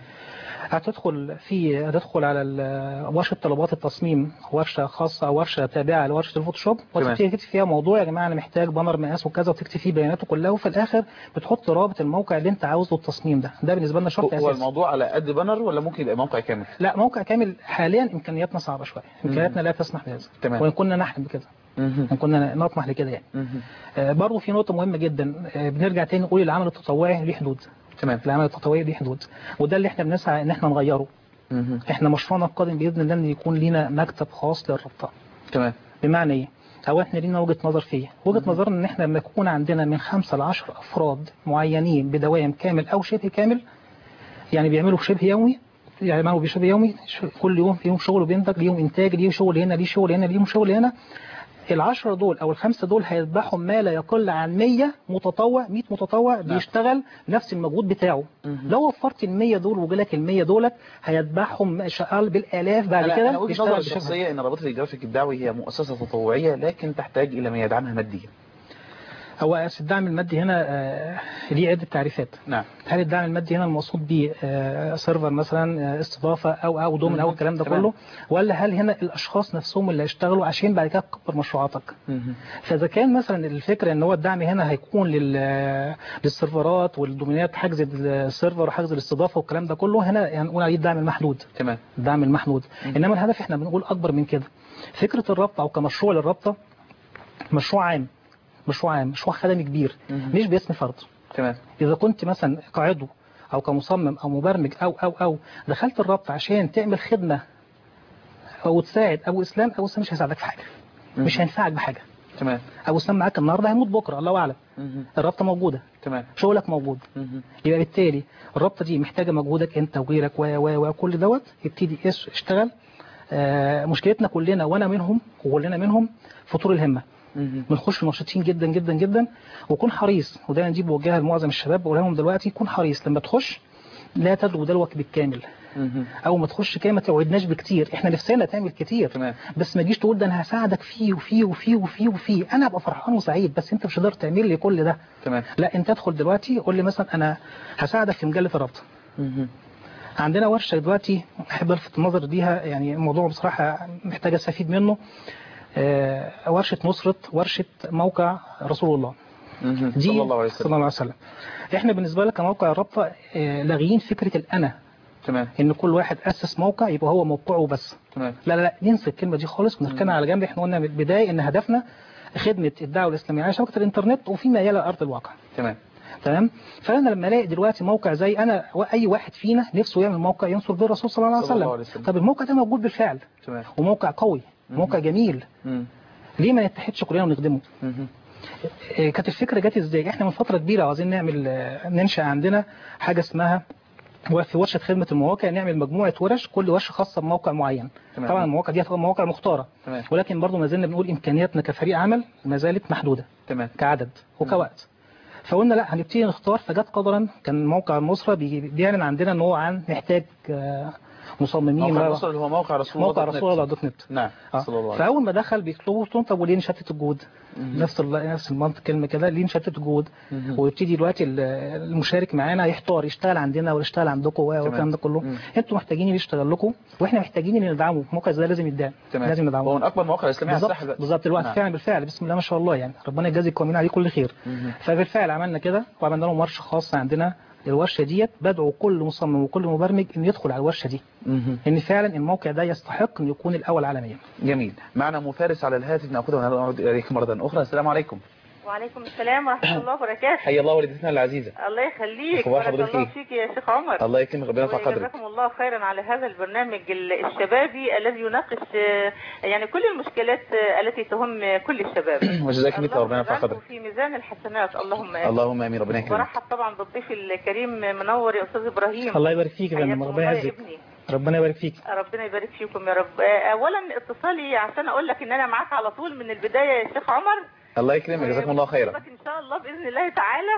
هتدخل في هتدخل على ال- ورشه طلبات التصميم ورشه خاصه او ورشه تابعه لورشه الفوتوشوب تمام. وتبتدي تكتب فيها موضوع يا جماعه انا محتاج بانر مقاس وكذا وتكتب فيه بياناته كلها وفي الاخر بتحط رابط الموقع اللي انت عاوزه التصميم ده ده بالنسبه لنا شرط هو اساسي الموضوع على قد بانر ولا ممكن يبقى موقع كامل لا موقع كامل حاليا امكانياتنا صعبه شويه امكانياتنا لا تسمح بهذا تمام. وان كنا نحلم بكده مهم. وان كنا نطمح لكده يعني مهم. آه، برضه في نقطه مهمه جدا آه، بنرجع تاني نقول العمل التطوعي ليه حدود تمام العمل التطوعي ليه حدود وده اللي احنا بنسعى ان احنا نغيره مهم. احنا مشروعنا القادم باذن الله ان يكون لينا مكتب خاص للرابطه تمام بمعنى ايه او احنا لينا وجهه نظر فيه وجهه نظرنا ان احنا لما يكون عندنا من خمسة ل 10 افراد معينين بدوام كامل او شبه كامل يعني بيعملوا شبه يومي يعملوا بشبه يومي ش- كل يوم فيهم شغل وبينتج ليهم انتاج ليه شغل هنا ليه شغل هنا ليهم شغل هنا العشرة دول او الخمسة دول هيذبحوا ما لا يقل عن 100 متطوع 100 متطوع بيشتغل نفس المجهود بتاعه لو وفرت ال 100 دول وجالك ال 100 دولت هيذبحهم شغال بالالاف بعد انا كده انا وجهه بيشتغل نظري بشبه. الشخصيه ان رابطه الجرافيك الدعوي هي مؤسسه تطوعيه لكن تحتاج الى من يدعمها ماديا هو الدعم المادي هنا آه، ليه عدة تعريفات نعم هل الدعم المادي هنا المقصود به آه، سيرفر مثلا آه، استضافة أو أو دومين أو مهم. الكلام ده تمام. كله ولا هل هنا الأشخاص نفسهم اللي هيشتغلوا عشان بعد كده تكبر مشروعاتك مهم. فإذا كان مثلا الفكرة إن هو الدعم هنا هيكون لل- للسيرفرات والدومينات حجز السيرفر وحجز الاستضافة والكلام ده كله هنا هنقول عليه الدعم المحدود تمام الدعم المحدود إنما الهدف إحنا بنقول أكبر من كده فكرة الرابطة أو كمشروع للرابطة مشروع عام مشروع عام مشروع خدمي كبير مهم. مش باسم فرد تمام إذا كنت مثلا كعضو أو كمصمم أو مبرمج أو أو أو دخلت الرابطة عشان تعمل خدمة أو تساعد أبو إسلام أبو إسلام مش هيساعدك في حاجة مش هينفعك بحاجة تمام أبو إسلام معاك النهاردة هيموت بكرة الله أعلم مهم. الرابطة موجودة تمام شغلك موجود مهم. يبقى بالتالي الرابطة دي محتاجة مجهودك أنت وغيرك و و وكل دوت يبتدي إيش اشتغل آه مشكلتنا كلنا وأنا منهم وكلنا منهم فطور الهمة مهم. بنخش نشيطين جدا جدا جدا وكون حريص وده دي بوجهها لمعظم الشباب بقولها لهم دلوقتي كون حريص لما تخش لا تدعو دلوك بالكامل مهم. اول ما تخش كده ما توعدناش بكتير احنا نفسنا تعمل كتير تمام بس ما تجيش تقول ده انا هساعدك فيه وفيه وفيه وفيه وفيه انا ابقى فرحان وسعيد بس انت مش هتقدر تعمل لي كل ده تمام لا انت ادخل دلوقتي قول لي مثلا انا هساعدك في مجله الرابطه مهم. عندنا ورشه دلوقتي احب الفت النظر ليها يعني الموضوع بصراحه محتاج استفيد منه آه، ورشه نصره ورشه موقع رسول الله مهم. دي صلى الله عليه صلى وسلم الله عليه وسلم احنا بالنسبه لك كموقع الرابطه آه، لاغيين فكره الانا تمام ان كل واحد اسس موقع يبقى هو موقعه بس تمام لا لا لا ننسى الكلمه دي خالص ونركنها على جنب احنا قلنا من البدايه ان هدفنا خدمه الدعوه الاسلاميه على شبكه الانترنت وفيما يلي ارض الواقع تمام تمام فانا لما الاقي دلوقتي موقع زي انا واي واحد فينا نفسه يعمل موقع ينصر به الرسول صلى الله عليه صلى الله وسلم عليه وسلم. طب الموقع ده موجود بالفعل تمام وموقع قوي موقع جميل مم. ليه ما نتحدش كلنا ونخدمه مهم. آه، كانت الفكره جت ازاي احنا من فتره كبيره عاوزين نعمل آه، ننشا عندنا حاجه اسمها وفي ورشه خدمه المواقع نعمل مجموعه ورش كل ورشه خاصه بموقع معين تمام. طبعا المواقع دي هتبقى مواقع مختاره تمام ولكن برضو ما زلنا بنقول امكانياتنا كفريق عمل ما زالت محدوده تمام كعدد وكوقت فقلنا لا هنبتدي نختار فجت قدرا كان موقع النصرة بي- بيعلن عندنا ان هو عن محتاج آه، مصممين موقع و- الرسول اللي هو موقع رسول الله موقع دوت رسول نت. الله دوت نت نعم آه. صلى الله عليه فاول ما دخل بيطلبوا قلت لهم طب وليه نشتت الجهود نفس ال- نفس المنطق كلمه كده ليه نشتت الجهود مهم. ويبتدي دلوقتي ال- المشارك معانا يحتار يشتغل عندنا ولا يشتغل عندكم والكلام ده كله مم. انتوا محتاجين اللي يشتغل لكم واحنا محتاجين ان ندعمه موقع زي ده لازم يدعم تمام لازم ندعمه هو من اكبر المواقع الاسلاميه على بالظبط الساحه دلوقتي. بالظبط الوقت نعم. فعلا بالفعل بسم الله ما شاء الله يعني ربنا يجازي القائمين عليه كل خير مهم. فبالفعل عملنا كده وعملنا لهم ورشه خاصه عندنا الورشه ديت بدعو كل مصمم وكل مبرمج انه يدخل على الورشه دي مهم. ان فعلا الموقع ده يستحق ان يكون الاول عالميا جميل معنا مفارس على الهاتف ناخذه ونعود اليك مره اخرى السلام عليكم وعليكم السلام ورحمة الله وبركاته حيا الله والدتنا العزيزه الله يخليك أخبار بارك حضرتك الله إيه؟ فيك يا شيخ عمر الله يكرمك ربنا يرفع قدرك وجزاكم الله خيرا على هذا البرنامج ال- الشبابي الذي يناقش آه، يعني كل المشكلات آه، التي تهم كل الشباب وجزاك مثل اللهم ربنا يرفع اجعله قدرك في ميزان الحسنات اللهم آمين اللهم امين ربنا يكرمك ورحب طبعا بالضيف الكريم منور يا استاذ ابراهيم الله يبارك فيك يا فندم حياكم ربنا الله يا يعزك ابني ربنا يبارك فيك ربنا يبارك فيكم يا رب آه، اولا اتصالي عشان اقول لك ان انا معاك على طول من البدايه يا شيخ عمر الله يكرمك جزاكم الله خيرا وبشكرك ان شاء الله باذن الله تعالى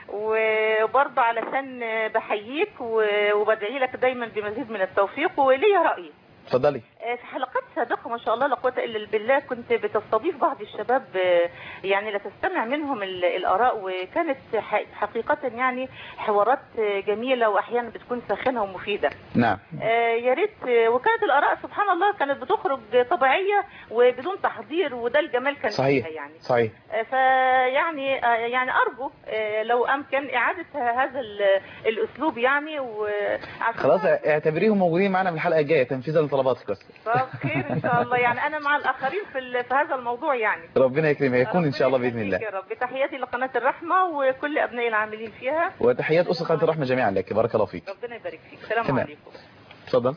وبرضه علشان بحييك و- وبدعي لك دايما بمزيد من التوفيق وليا راي اتفضلي آه، في حلقات سابقه ما شاء الله لا قوه الا بالله كنت بتستضيف بعض الشباب آه، يعني لتستمع منهم ال- الاراء وكانت ح- حقيقه يعني حوارات آه، جميله واحيانا بتكون ساخنه ومفيده نعم آه، يا ريت آه، وكانت الاراء سبحان الله كانت بتخرج طبيعيه وبدون تحضير وده الجمال كان صحيح فيها يعني صحيح آه، فيعني آه، يعني ارجو آه، لو امكن اعاده هذا ال- الاسلوب يعني وعشان خلاص اعتبريهم موجودين معنا في الحلقه الجايه تنفيذا لطلباتك بس طب خير ان شاء الله يعني انا مع الاخرين في ال- في هذا الموضوع يعني ربنا يكرمك يكون ان شاء الله ربنا باذن الله يخليك يا رب تحياتي لقناه الرحمه وكل ابنائي العاملين فيها وتحيات اسره قناه الرحمه جميعا لك بارك الله فيك ربنا يبارك فيك السلام تمام. عليكم تفضل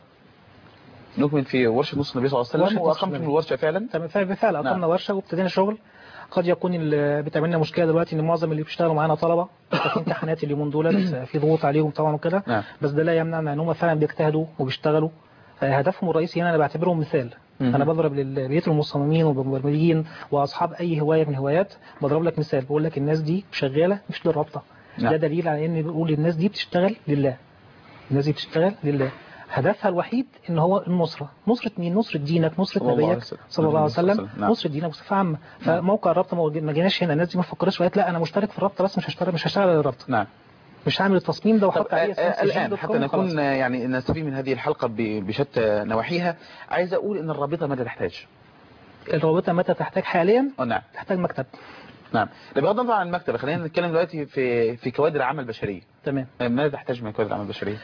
نكمل في ورشه نص النبي صلى الله عليه ورشة وسلم نص واقمتم النبي. الورشه فعلا تمام فبالفعل نعم. اقمنا ورشه وابتدينا شغل قد يكون ال- بتعمل لنا مشكله دلوقتي ان معظم اللي بيشتغلوا معانا طلبه في امتحانات اليومين دولت في ضغوط عليهم طبعا وكده نعم بس ده لا يمنع ان هم فعلا بيجتهدوا وبيشتغلوا آه، هدفهم الرئيسي هنا انا بعتبرهم مثال مهم. انا بضرب لبقيه المصممين والمبرمجين واصحاب اي هوايه من الهوايات بضرب لك مثال بقول لك الناس دي شغاله مش للرابطه نعم. ده دليل على ان بقول الناس دي بتشتغل لله الناس دي بتشتغل لله هدفها الوحيد ان هو النصره نصره مين نصره دينك نصره صلى الله عليه نبيك وسلم. صلى الله عليه وسلم نعم. نصره دينك بصفه عامه فموقع الرابطه ما ما جيناش هنا الناس دي ما فكرتش وقالت لا انا مشترك في الرابطه بس مش هشتغل مش هشتغل على الرابطه نعم مش هعمل التصميم ده طب واحط عليه آه، آه، اسم الآن سجل حتى دوت كوم نكون وخلاص. آه، يعني نستفيد من هذه الحلقة ب- بشتى نواحيها عايز أقول إن الرابطة ماذا تحتاج الرابطه متى تحتاج حاليا آه، نعم تحتاج مكتب نعم بغض النظر عن المكتب خلينا نتكلم دلوقتي في في كوادر العمل البشرية تمام آه، ماذا تحتاج من كوادر العمل البشرية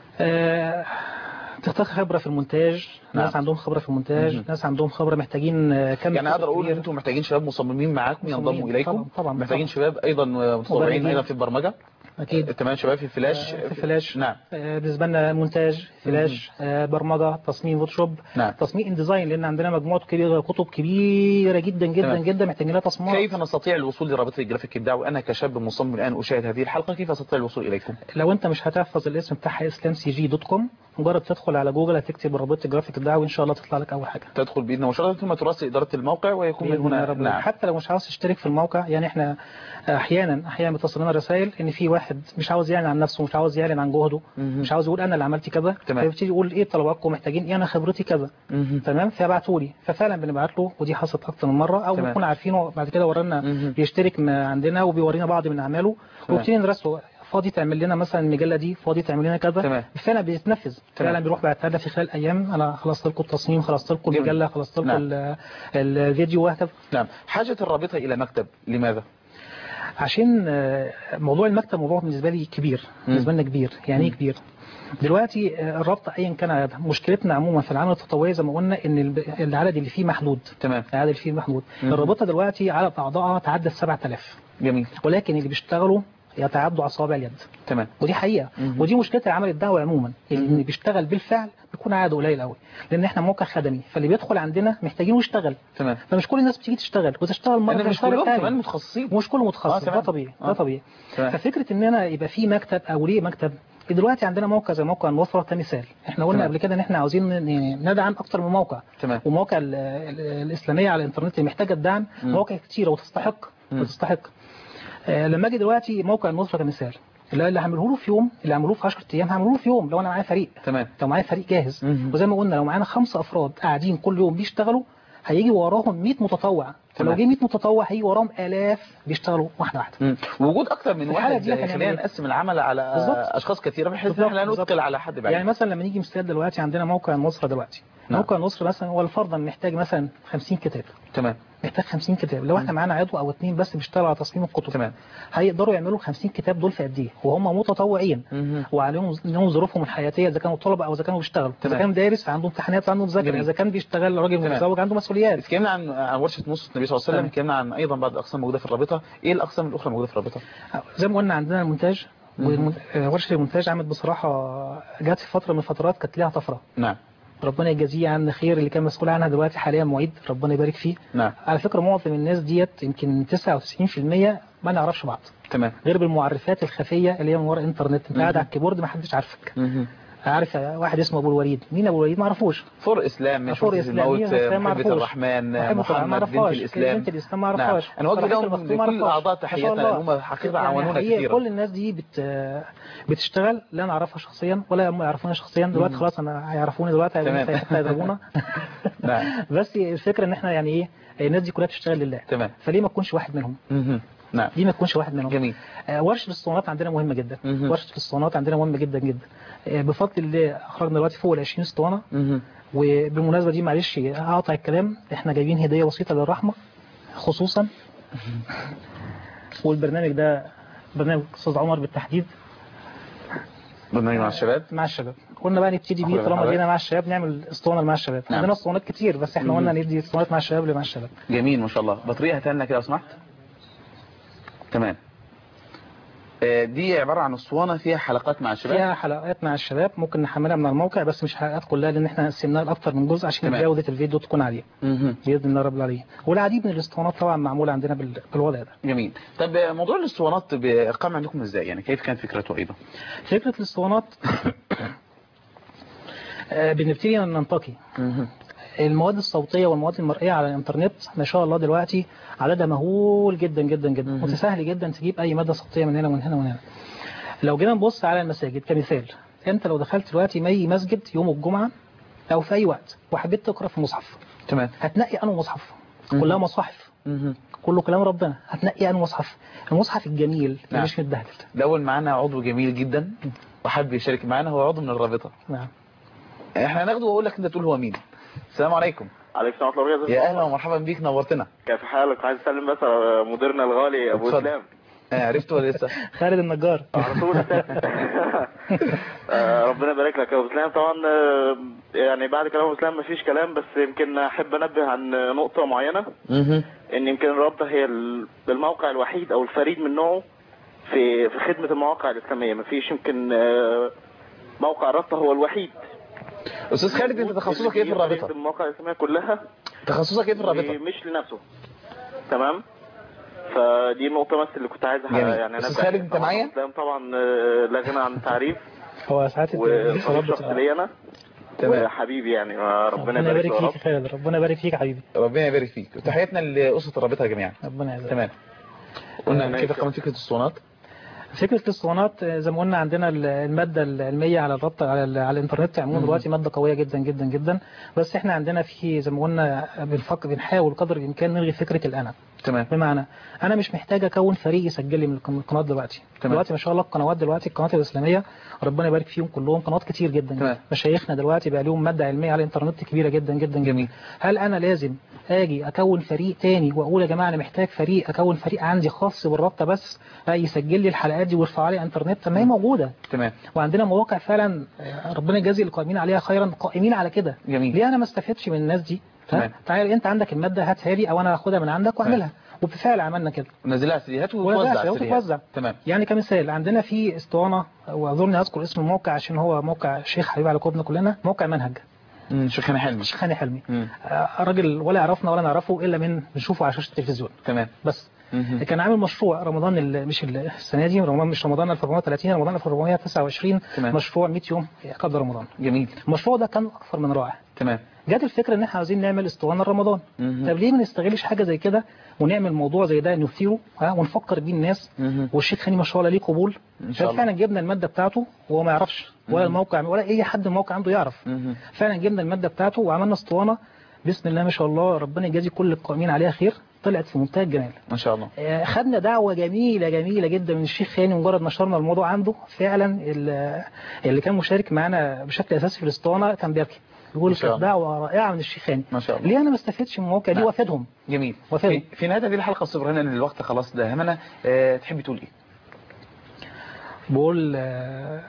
آه، تحتاج خبرة في المونتاج نعم. ناس عندهم خبرة في المونتاج مهم. ناس عندهم خبرة محتاجين آه، كم يعني أقدر أقول إن كبير. أنتم محتاجين شباب مصممين معاكم مصممين، ينضموا إليكم طبعاً، طبعاً، محتاجين طبعاً. شباب أيضا متطوعين مبرمجين. أيضا في البرمجة أكيد تمام شباب في الفلاش آه، في الفلاش. نعم آه، بالنسبة لنا مونتاج فلاش آه، برمجة تصميم فوتوشوب نعم تصميم ان ديزاين لأن عندنا مجموعة كبيرة كتب كبيرة جدا جدا تمام. جدا محتاجين لها تصميم كيف نستطيع الوصول لرابطة الجرافيك إبداع وأنا كشاب مصمم الآن أشاهد هذه الحلقة كيف أستطيع الوصول إليكم لو انت مش هتحفظ الاسم بتاعها اسلام سي جي دوت كوم مجرد تدخل على جوجل هتكتب رابطة جرافيك الدعوة وان شاء الله تطلع لك اول حاجة تدخل بإذن وشرط ثم تراسل إدارة الموقع ويكون من بإذن الله هنا رب نعم حتى لو مش عاوز تشترك في الموقع يعني احنا احيانا احيانا بتصل لنا رسائل ان في واحد مش عاوز يعلن عن نفسه مش عاوز يعلن عن جهده مهم. مش عاوز يقول انا اللي عملت كذا تمام. فيبتدي يقول ايه طلباتكم محتاجين ايه انا خبرتي كذا مهم. تمام فيبعتوا لي ففعلا بنبعت له ودي حصلت اكتر من مره او تمام. بنكون عارفينه بعد كده ورانا مهم. بيشترك ما عندنا وبيورينا بعض من اعماله تمام. وبتدي ندرسه فاضي تعمل لنا مثلا المجله دي فاضي تعمل لنا كذا تمام. فعلا بيتنفذ فعلا بيروح بعتها لنا في خلال ايام انا خلصت لكم التصميم خلصت لكم جميل. المجله خلصت لكم نعم. ال- الفيديو وهكذا نعم حاجة الرابطة إلى مكتب لماذا؟ عشان آه، موضوع المكتب موضوع بالنسبه لي كبير بالنسبه لنا كبير يعني ايه كبير دلوقتي آه، الرابطه ايا كان عددها مشكلتنا عموما في العمل التطوعي زي ما قلنا ان الب- العدد اللي فيه محدود تمام العدد اللي فيه محدود مم. الرابطه دلوقتي عدد اعضائها تعدى ال 7000 جميل ولكن اللي بيشتغلوا يتعدوا اصابع اليد تمام ودي حقيقه مم. ودي مشكله العمل الدعوي عموما اللي بيشتغل بالفعل بيكون عدد قليل قوي لان احنا موقع خدمي فاللي بيدخل عندنا محتاجينه يشتغل تمام فمش كل الناس بتيجي تشتغل وتشتغل مره أنا في مش الشهر كلهم التاني. كمان متخصصين مش كله آه، متخصص تمام. ده طبيعي آه. ده طبيعي تمام. ففكره ان انا يبقى في مكتب او ليه مكتب دلوقتي عندنا موقع زي موقع الوفره كمثال احنا قلنا تمام. قبل كده ان احنا عاوزين ن- ندعم اكتر من موقع تمام ومواقع ال- ال- الاسلاميه على الانترنت اللي محتاجه الدعم مم. مواقع كتيره وتستحق مم. وتستحق آه، لما اجي دلوقتي موقع النصره كمثال لا اللي هعمله له في يوم اللي هعمله له في 10 ايام هعمله له في يوم لو انا معايا فريق تمام لو معايا فريق جاهز مهم. وزي ما قلنا لو معانا خمسة افراد قاعدين كل يوم بيشتغلوا هيجي وراهم 100 متطوع تمام. ولو جه 100 متطوع هيجي وراهم الاف بيشتغلوا واحده واحده مم. وجود اكتر من في الحالة واحد دي هنعمل خلينا إيه؟ نقسم العمل على بالظبط. اشخاص كثيره بحيث ان بالظبط، احنا لا بالظبط. نثقل على حد بعيد يعني مثلا لما نيجي مثال دلوقتي عندنا موقع النصر دلوقتي نعم. موقع النصر مثلا هو فرضا محتاج مثلا 50 كتاب تمام محتاج 50 كتاب لو احنا معانا عضو او اتنين بس بيشتغلوا على تصميم الكتب تمام هيقدروا يعملوا 50 كتاب دول في قد ايه وهم متطوعين مهم. وعليهم لهم ظروفهم الحياتيه اذا كانوا طلبه او اذا كانوا بيشتغلوا اذا تمام. كان دارس عنده امتحانات عنده مذاكره جميل. اذا كان بيشتغل راجل تمام. متزوج عنده مسؤوليات اتكلمنا عن عن ورشه نص النبي صلى الله عليه وسلم تمام. اتكلمنا عن ايضا بعض الاقسام الموجوده في الرابطه ايه الاقسام الاخرى الموجوده في الرابطه زي ما قلنا عندنا المونتاج مم. والمن- آه، ورشه المونتاج عملت بصراحه جت في فتره من الفترات كانت ليها طفره نعم ربنا يجازيه عنا خير اللي كان مسؤول عنها دلوقتي حاليا معيد ربنا يبارك فيه نعم على فكره معظم الناس ديت يمكن 99% ما نعرفش بعض تمام غير بالمعرفات الخفيه اللي هي من وراء الانترنت انت قاعد على الكيبورد ما حدش عارفك مهم. عارف واحد اسمه ابو الوليد مين ابو الوليد ما اعرفوش فور اسلام فور شرطة إسلام، الموت مين الإسلام ما محبة أعرفوش. الرحمن محمد ما محمد بنت اعرفهاش الاسلام بنت الاسلام ما نعم اعرفهاش انا وجه فرحة لهم المختوم ما لكل أعرفهاش. اعضاء ما شاء تحياتنا الله. لان هم حقيقه يعني عاونونا حقيقة كثيرا كل الناس دي بت... بتشتغل لا نعرفها شخصيا ولا هم يعرفونا شخصيا دلوقتي مم. خلاص انا هيعرفوني دلوقتي تمام. هيبقوا- حتى يضربونا نعم بس الفكره ان احنا يعني ايه الناس دي كلها بتشتغل لله تمام فليه ما تكونش واحد منهم مهم. نعم ليه ما تكونش واحد منهم جميل آه، ورشه الاسطوانات عندنا مهمه جدا مهم. ورشه الاسطوانات عندنا مهمه جدا جدا آه، بفضل الله اخرجنا دلوقتي فوق ال 20 اسطوانه مهم. وبالمناسبه دي معلش هقطع الكلام احنا جايبين هديه بسيطه للرحمه خصوصا والبرنامج ده برنامج استاذ عمر بالتحديد برنامج مع الشباب مع الشباب قلنا بقى نبتدي بيه أخرج طالما الحلقات. جينا مع الشباب نعمل اسطوانه مع الشباب نعم. عندنا اسطوانات كتير بس احنا مم. قلنا ندي اسطوانات مع الشباب اللي مع الشباب جميل ما شاء الله بطريقة هاتها كده لو سمحت تمام آه، دي عبارة عن اسطوانة فيها حلقات مع الشباب فيها حلقات مع الشباب ممكن نحملها من الموقع بس مش حلقات كلها لان احنا قسمناها لاكتر من جزء عشان تمام. جوده الفيديو تكون عاليه مهم. باذن الله رب العالمين والعديد من الاسطوانات طبعا معموله عندنا بال- بالوضع ده جميل طب آه، موضوع الاسطوانات بإقام عندكم ازاي يعني كيف كانت فكرته ايضا فكره الاسطوانات آه، بنبتدي ان ننتقي مهم. المواد الصوتيه والمواد المرئيه على الانترنت ما شاء الله دلوقتي عددها مهول جدا جدا جدا مهم. وسهل جدا تجيب اي ماده صوتيه من هنا ومن هنا ومن هنا لو جينا نبص على المساجد كمثال انت لو دخلت دلوقتي اي مسجد يوم الجمعه او في اي وقت وحبيت تقرا في مصحف تمام هتنقي انه مصحف مهم. كلها مصاحف مهم. كله كلام ربنا هتنقي انه مصحف المصحف الجميل اللي نعم. مش متبهدل الأول معانا عضو جميل جدا وحب يشارك معانا هو عضو من الرابطة نعم احنا هناخده واقول لك انت تقول هو مين السلام عليكم عليكم السلام ورحمة الله وبركاته يا اهلا ومرحبا بيك نورتنا كيف حالك عايز اسلم بس على مديرنا الغالي ابو اتفضل. اسلام آه، عرفته ولا لسه خالد النجار على طول آه، ربنا يبارك لك يا ابو اسلام طبعا آه، يعني بعد كلام ابو اسلام مفيش كلام بس يمكن احب انبه عن نقطة معينة مهم. ان يمكن الرابطة هي ال- الموقع الوحيد او الفريد من نوعه في في خدمة المواقع الاسلامية مفيش يمكن آه، موقع الرابطة هو الوحيد استاذ خالد انت تخصصك ايه في الرابطة المواقع الاسلامية كلها تخصصك ايه في الرابطة مش لنفسه تمام فدي النقطة بس اللي كنت عايز أح- جميل. يعني أستاذ أنبه خالد، عليها. أنت معايا؟ طبعا طبعا آه، لا غنى عن التعريف هو ساعات وصديق شخص الرابط لي أنا تمام. وحبيبي يعني آه، ربنا ربنا يبارك يبارك له يا فيك رب يا خالد ربنا يبارك فيك يا حبيبي ربنا يبارك فيك تحياتنا لأسرة الرابطة جميعا ربنا يعزك تمام قلنا ماشي. كيف قامت فكرة الاسطوانات فكرة الاسطوانات آه، زي ما قلنا عندنا ال- المادة العلمية على الربط على, ال- على الانترنت عموما مم. دلوقتي مادة قوية جدا جدا جدا بس احنا عندنا في زي ما قلنا بنفكر بنحاول قدر الامكان نلغي فكرة الانا تمام بمعنى انا مش محتاج اكون فريق يسجل لي من القن- القنوات دلوقتي تمام. دلوقتي ما شاء الله القنوات دلوقتي القنوات الاسلاميه ربنا يبارك فيهم كلهم قنوات كتير جدا تمام. مشايخنا دلوقتي بقى لهم ماده علميه على الانترنت كبيره جدا جدا جميل. جدا هل انا لازم اجي اكون فريق تاني واقول يا جماعه انا محتاج فريق اكون فريق عندي خاص بالرابطه بس آه، يسجل لي الحلقات دي ويرفعها لي على الانترنت طب ما هي موجوده تمام وعندنا مواقع فعلا آه، ربنا يجازي القائمين عليها خيرا قائمين على كده جميل. ليه انا ما استفدش من الناس دي تمام. ها؟ تعال انت عندك الماده هاتها لي او انا هاخدها من عندك واعملها وبالفعل عملنا كده نزلها سيديهات ونزلها وتوزع سيديهات سيديهات. وتوزع. تمام يعني كمثال عندنا في اسطوانه واظن اذكر اسم الموقع عشان هو موقع شيخ حبيب على قلوبنا كلنا موقع منهج مم، شيخنا حلمي شيخ هاني حلمي مم. آه، راجل ولا يعرفنا ولا نعرفه الا من بنشوفه على شاشه التلفزيون تمام بس مهم. كان عامل مشروع رمضان ال- مش ال- السنه دي رمضان مش رمضان 1430 رمضان 1429 تمام. مشروع 100 يوم قبل رمضان جميل المشروع ده كان اكثر من رائع تمام جت الفكره ان احنا عاوزين نعمل اسطوانه رمضان مهم. طب ليه ما نستغلش حاجه زي كده ونعمل موضوع زي ده نثيره ها ونفكر بيه الناس مهم. والشيخ هاني ما شاء الله ليه قبول إن شاء الله. فعلا جبنا الماده بتاعته وهو ما يعرفش ولا مهم. الموقع ولا اي حد من الموقع عنده يعرف مهم. فعلا جبنا الماده بتاعته وعملنا اسطوانه بسم الله ما شاء الله ربنا يجازي كل القائمين عليها خير طلعت في منتهى الجمال ما شاء الله آه، خدنا دعوة جميلة جميلة جدا من الشيخ هاني مجرد نشرنا الموضوع عنده فعلا ال- اللي كان مشارك معانا بشكل أساسي في الاسطوانة كان بيبكي يقول ما شاء كانت الله. دعوة رائعة من الشيخ هاني ما شاء الله ليه أنا ما استفدتش من المواقع دي نعم. وافدهم جميل وفهم. في, في نهاية هذه الحلقة الصبر هنا الوقت خلاص داهمنا أه تحبي تقول ايه بقول آه،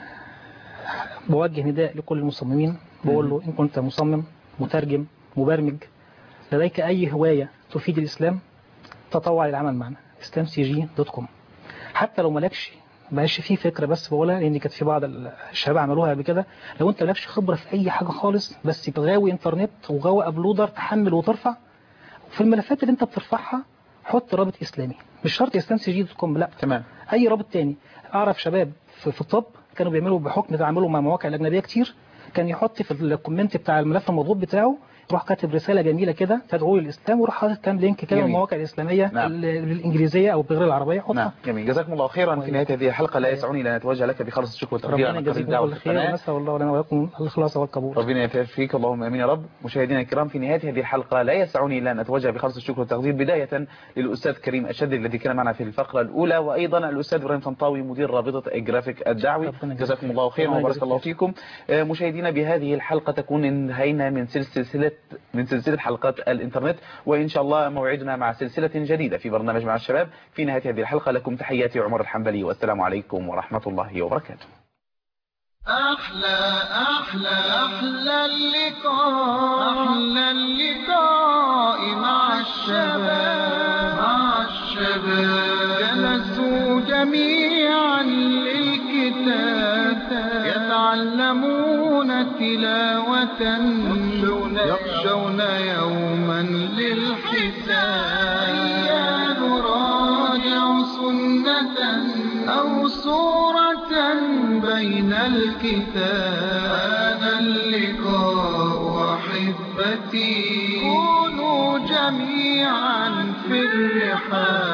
بوجه نداء لكل المصممين بقول له إن كنت مصمم مترجم مبرمج لديك أي هواية تفيد الإسلام تطوع للعمل معنا islamcg.com حتى لو مالكش ماشي في فكرة بس بقولها لأن كانت في بعض الشباب عملوها قبل كده لو أنت مالكش خبرة في أي حاجة خالص بس بغاوي إنترنت وغاوي أبلودر تحمل وترفع في الملفات اللي أنت بترفعها حط رابط إسلامي مش شرط islamcg.com لا تمام اي رابط تاني اعرف شباب في, في الطب كانوا بيعملوا بحكم تعاملهم مع مواقع الاجنبيه كتير كان يحط في الكومنت بتاع الملف المضغوط بتاعه يروح كاتب رساله جميله كده تدعو للاسلام ويروح حاطط كام لينك كده من جميل. المواقع الاسلاميه نعم. ال- بالانجليزيه او بالغير العربيه نعم حطها جميل جزاكم الله خيرا في نهاية هذه الحلقة لا يسعني إلا أن أتوجه لك بخالص الشكر والتقدير ربنا على قبول يجازيكم الدعوة كل في خير القناة ونسال الله لنا ولكم الاخلاص والقبول ربنا يبارك فيك اللهم امين يا رب مشاهدينا الكرام في نهايه هذه الحلقه لا يسعني الا ان اتوجه بخالص الشكر والتقدير بدايه للاستاذ كريم الشد الذي كان معنا في الفقره الاولى وايضا الاستاذ ابراهيم طنطاوي مدير رابطه الجرافيك الدعوي ربنا يجزيك جزاكم الله خيرا ربنا وبارك يجزيك الله خير. فيكم آه، مشاهدينا بهذه الحلقه تكون انتهينا من سلسله من سلسله حلقات الانترنت وان شاء الله موعدنا مع سلسله جديده في برنامج مع الشباب في نهايه هذه الحلقه لكم تحياتي عمر الحنبلي والسلام عليكم ورحمه الله وبركاته أحلى أحلى أحلى اللقاء أحلى اللقاء مع الشباب مع الشباب جلسوا جميعا للكتاب يتعلمون تلاوة يخشون يوما للحساب هيا نراجع سنة أو سورة بين الكتاب هذا اللقاء أحبتي كونوا جميعا في الرحاب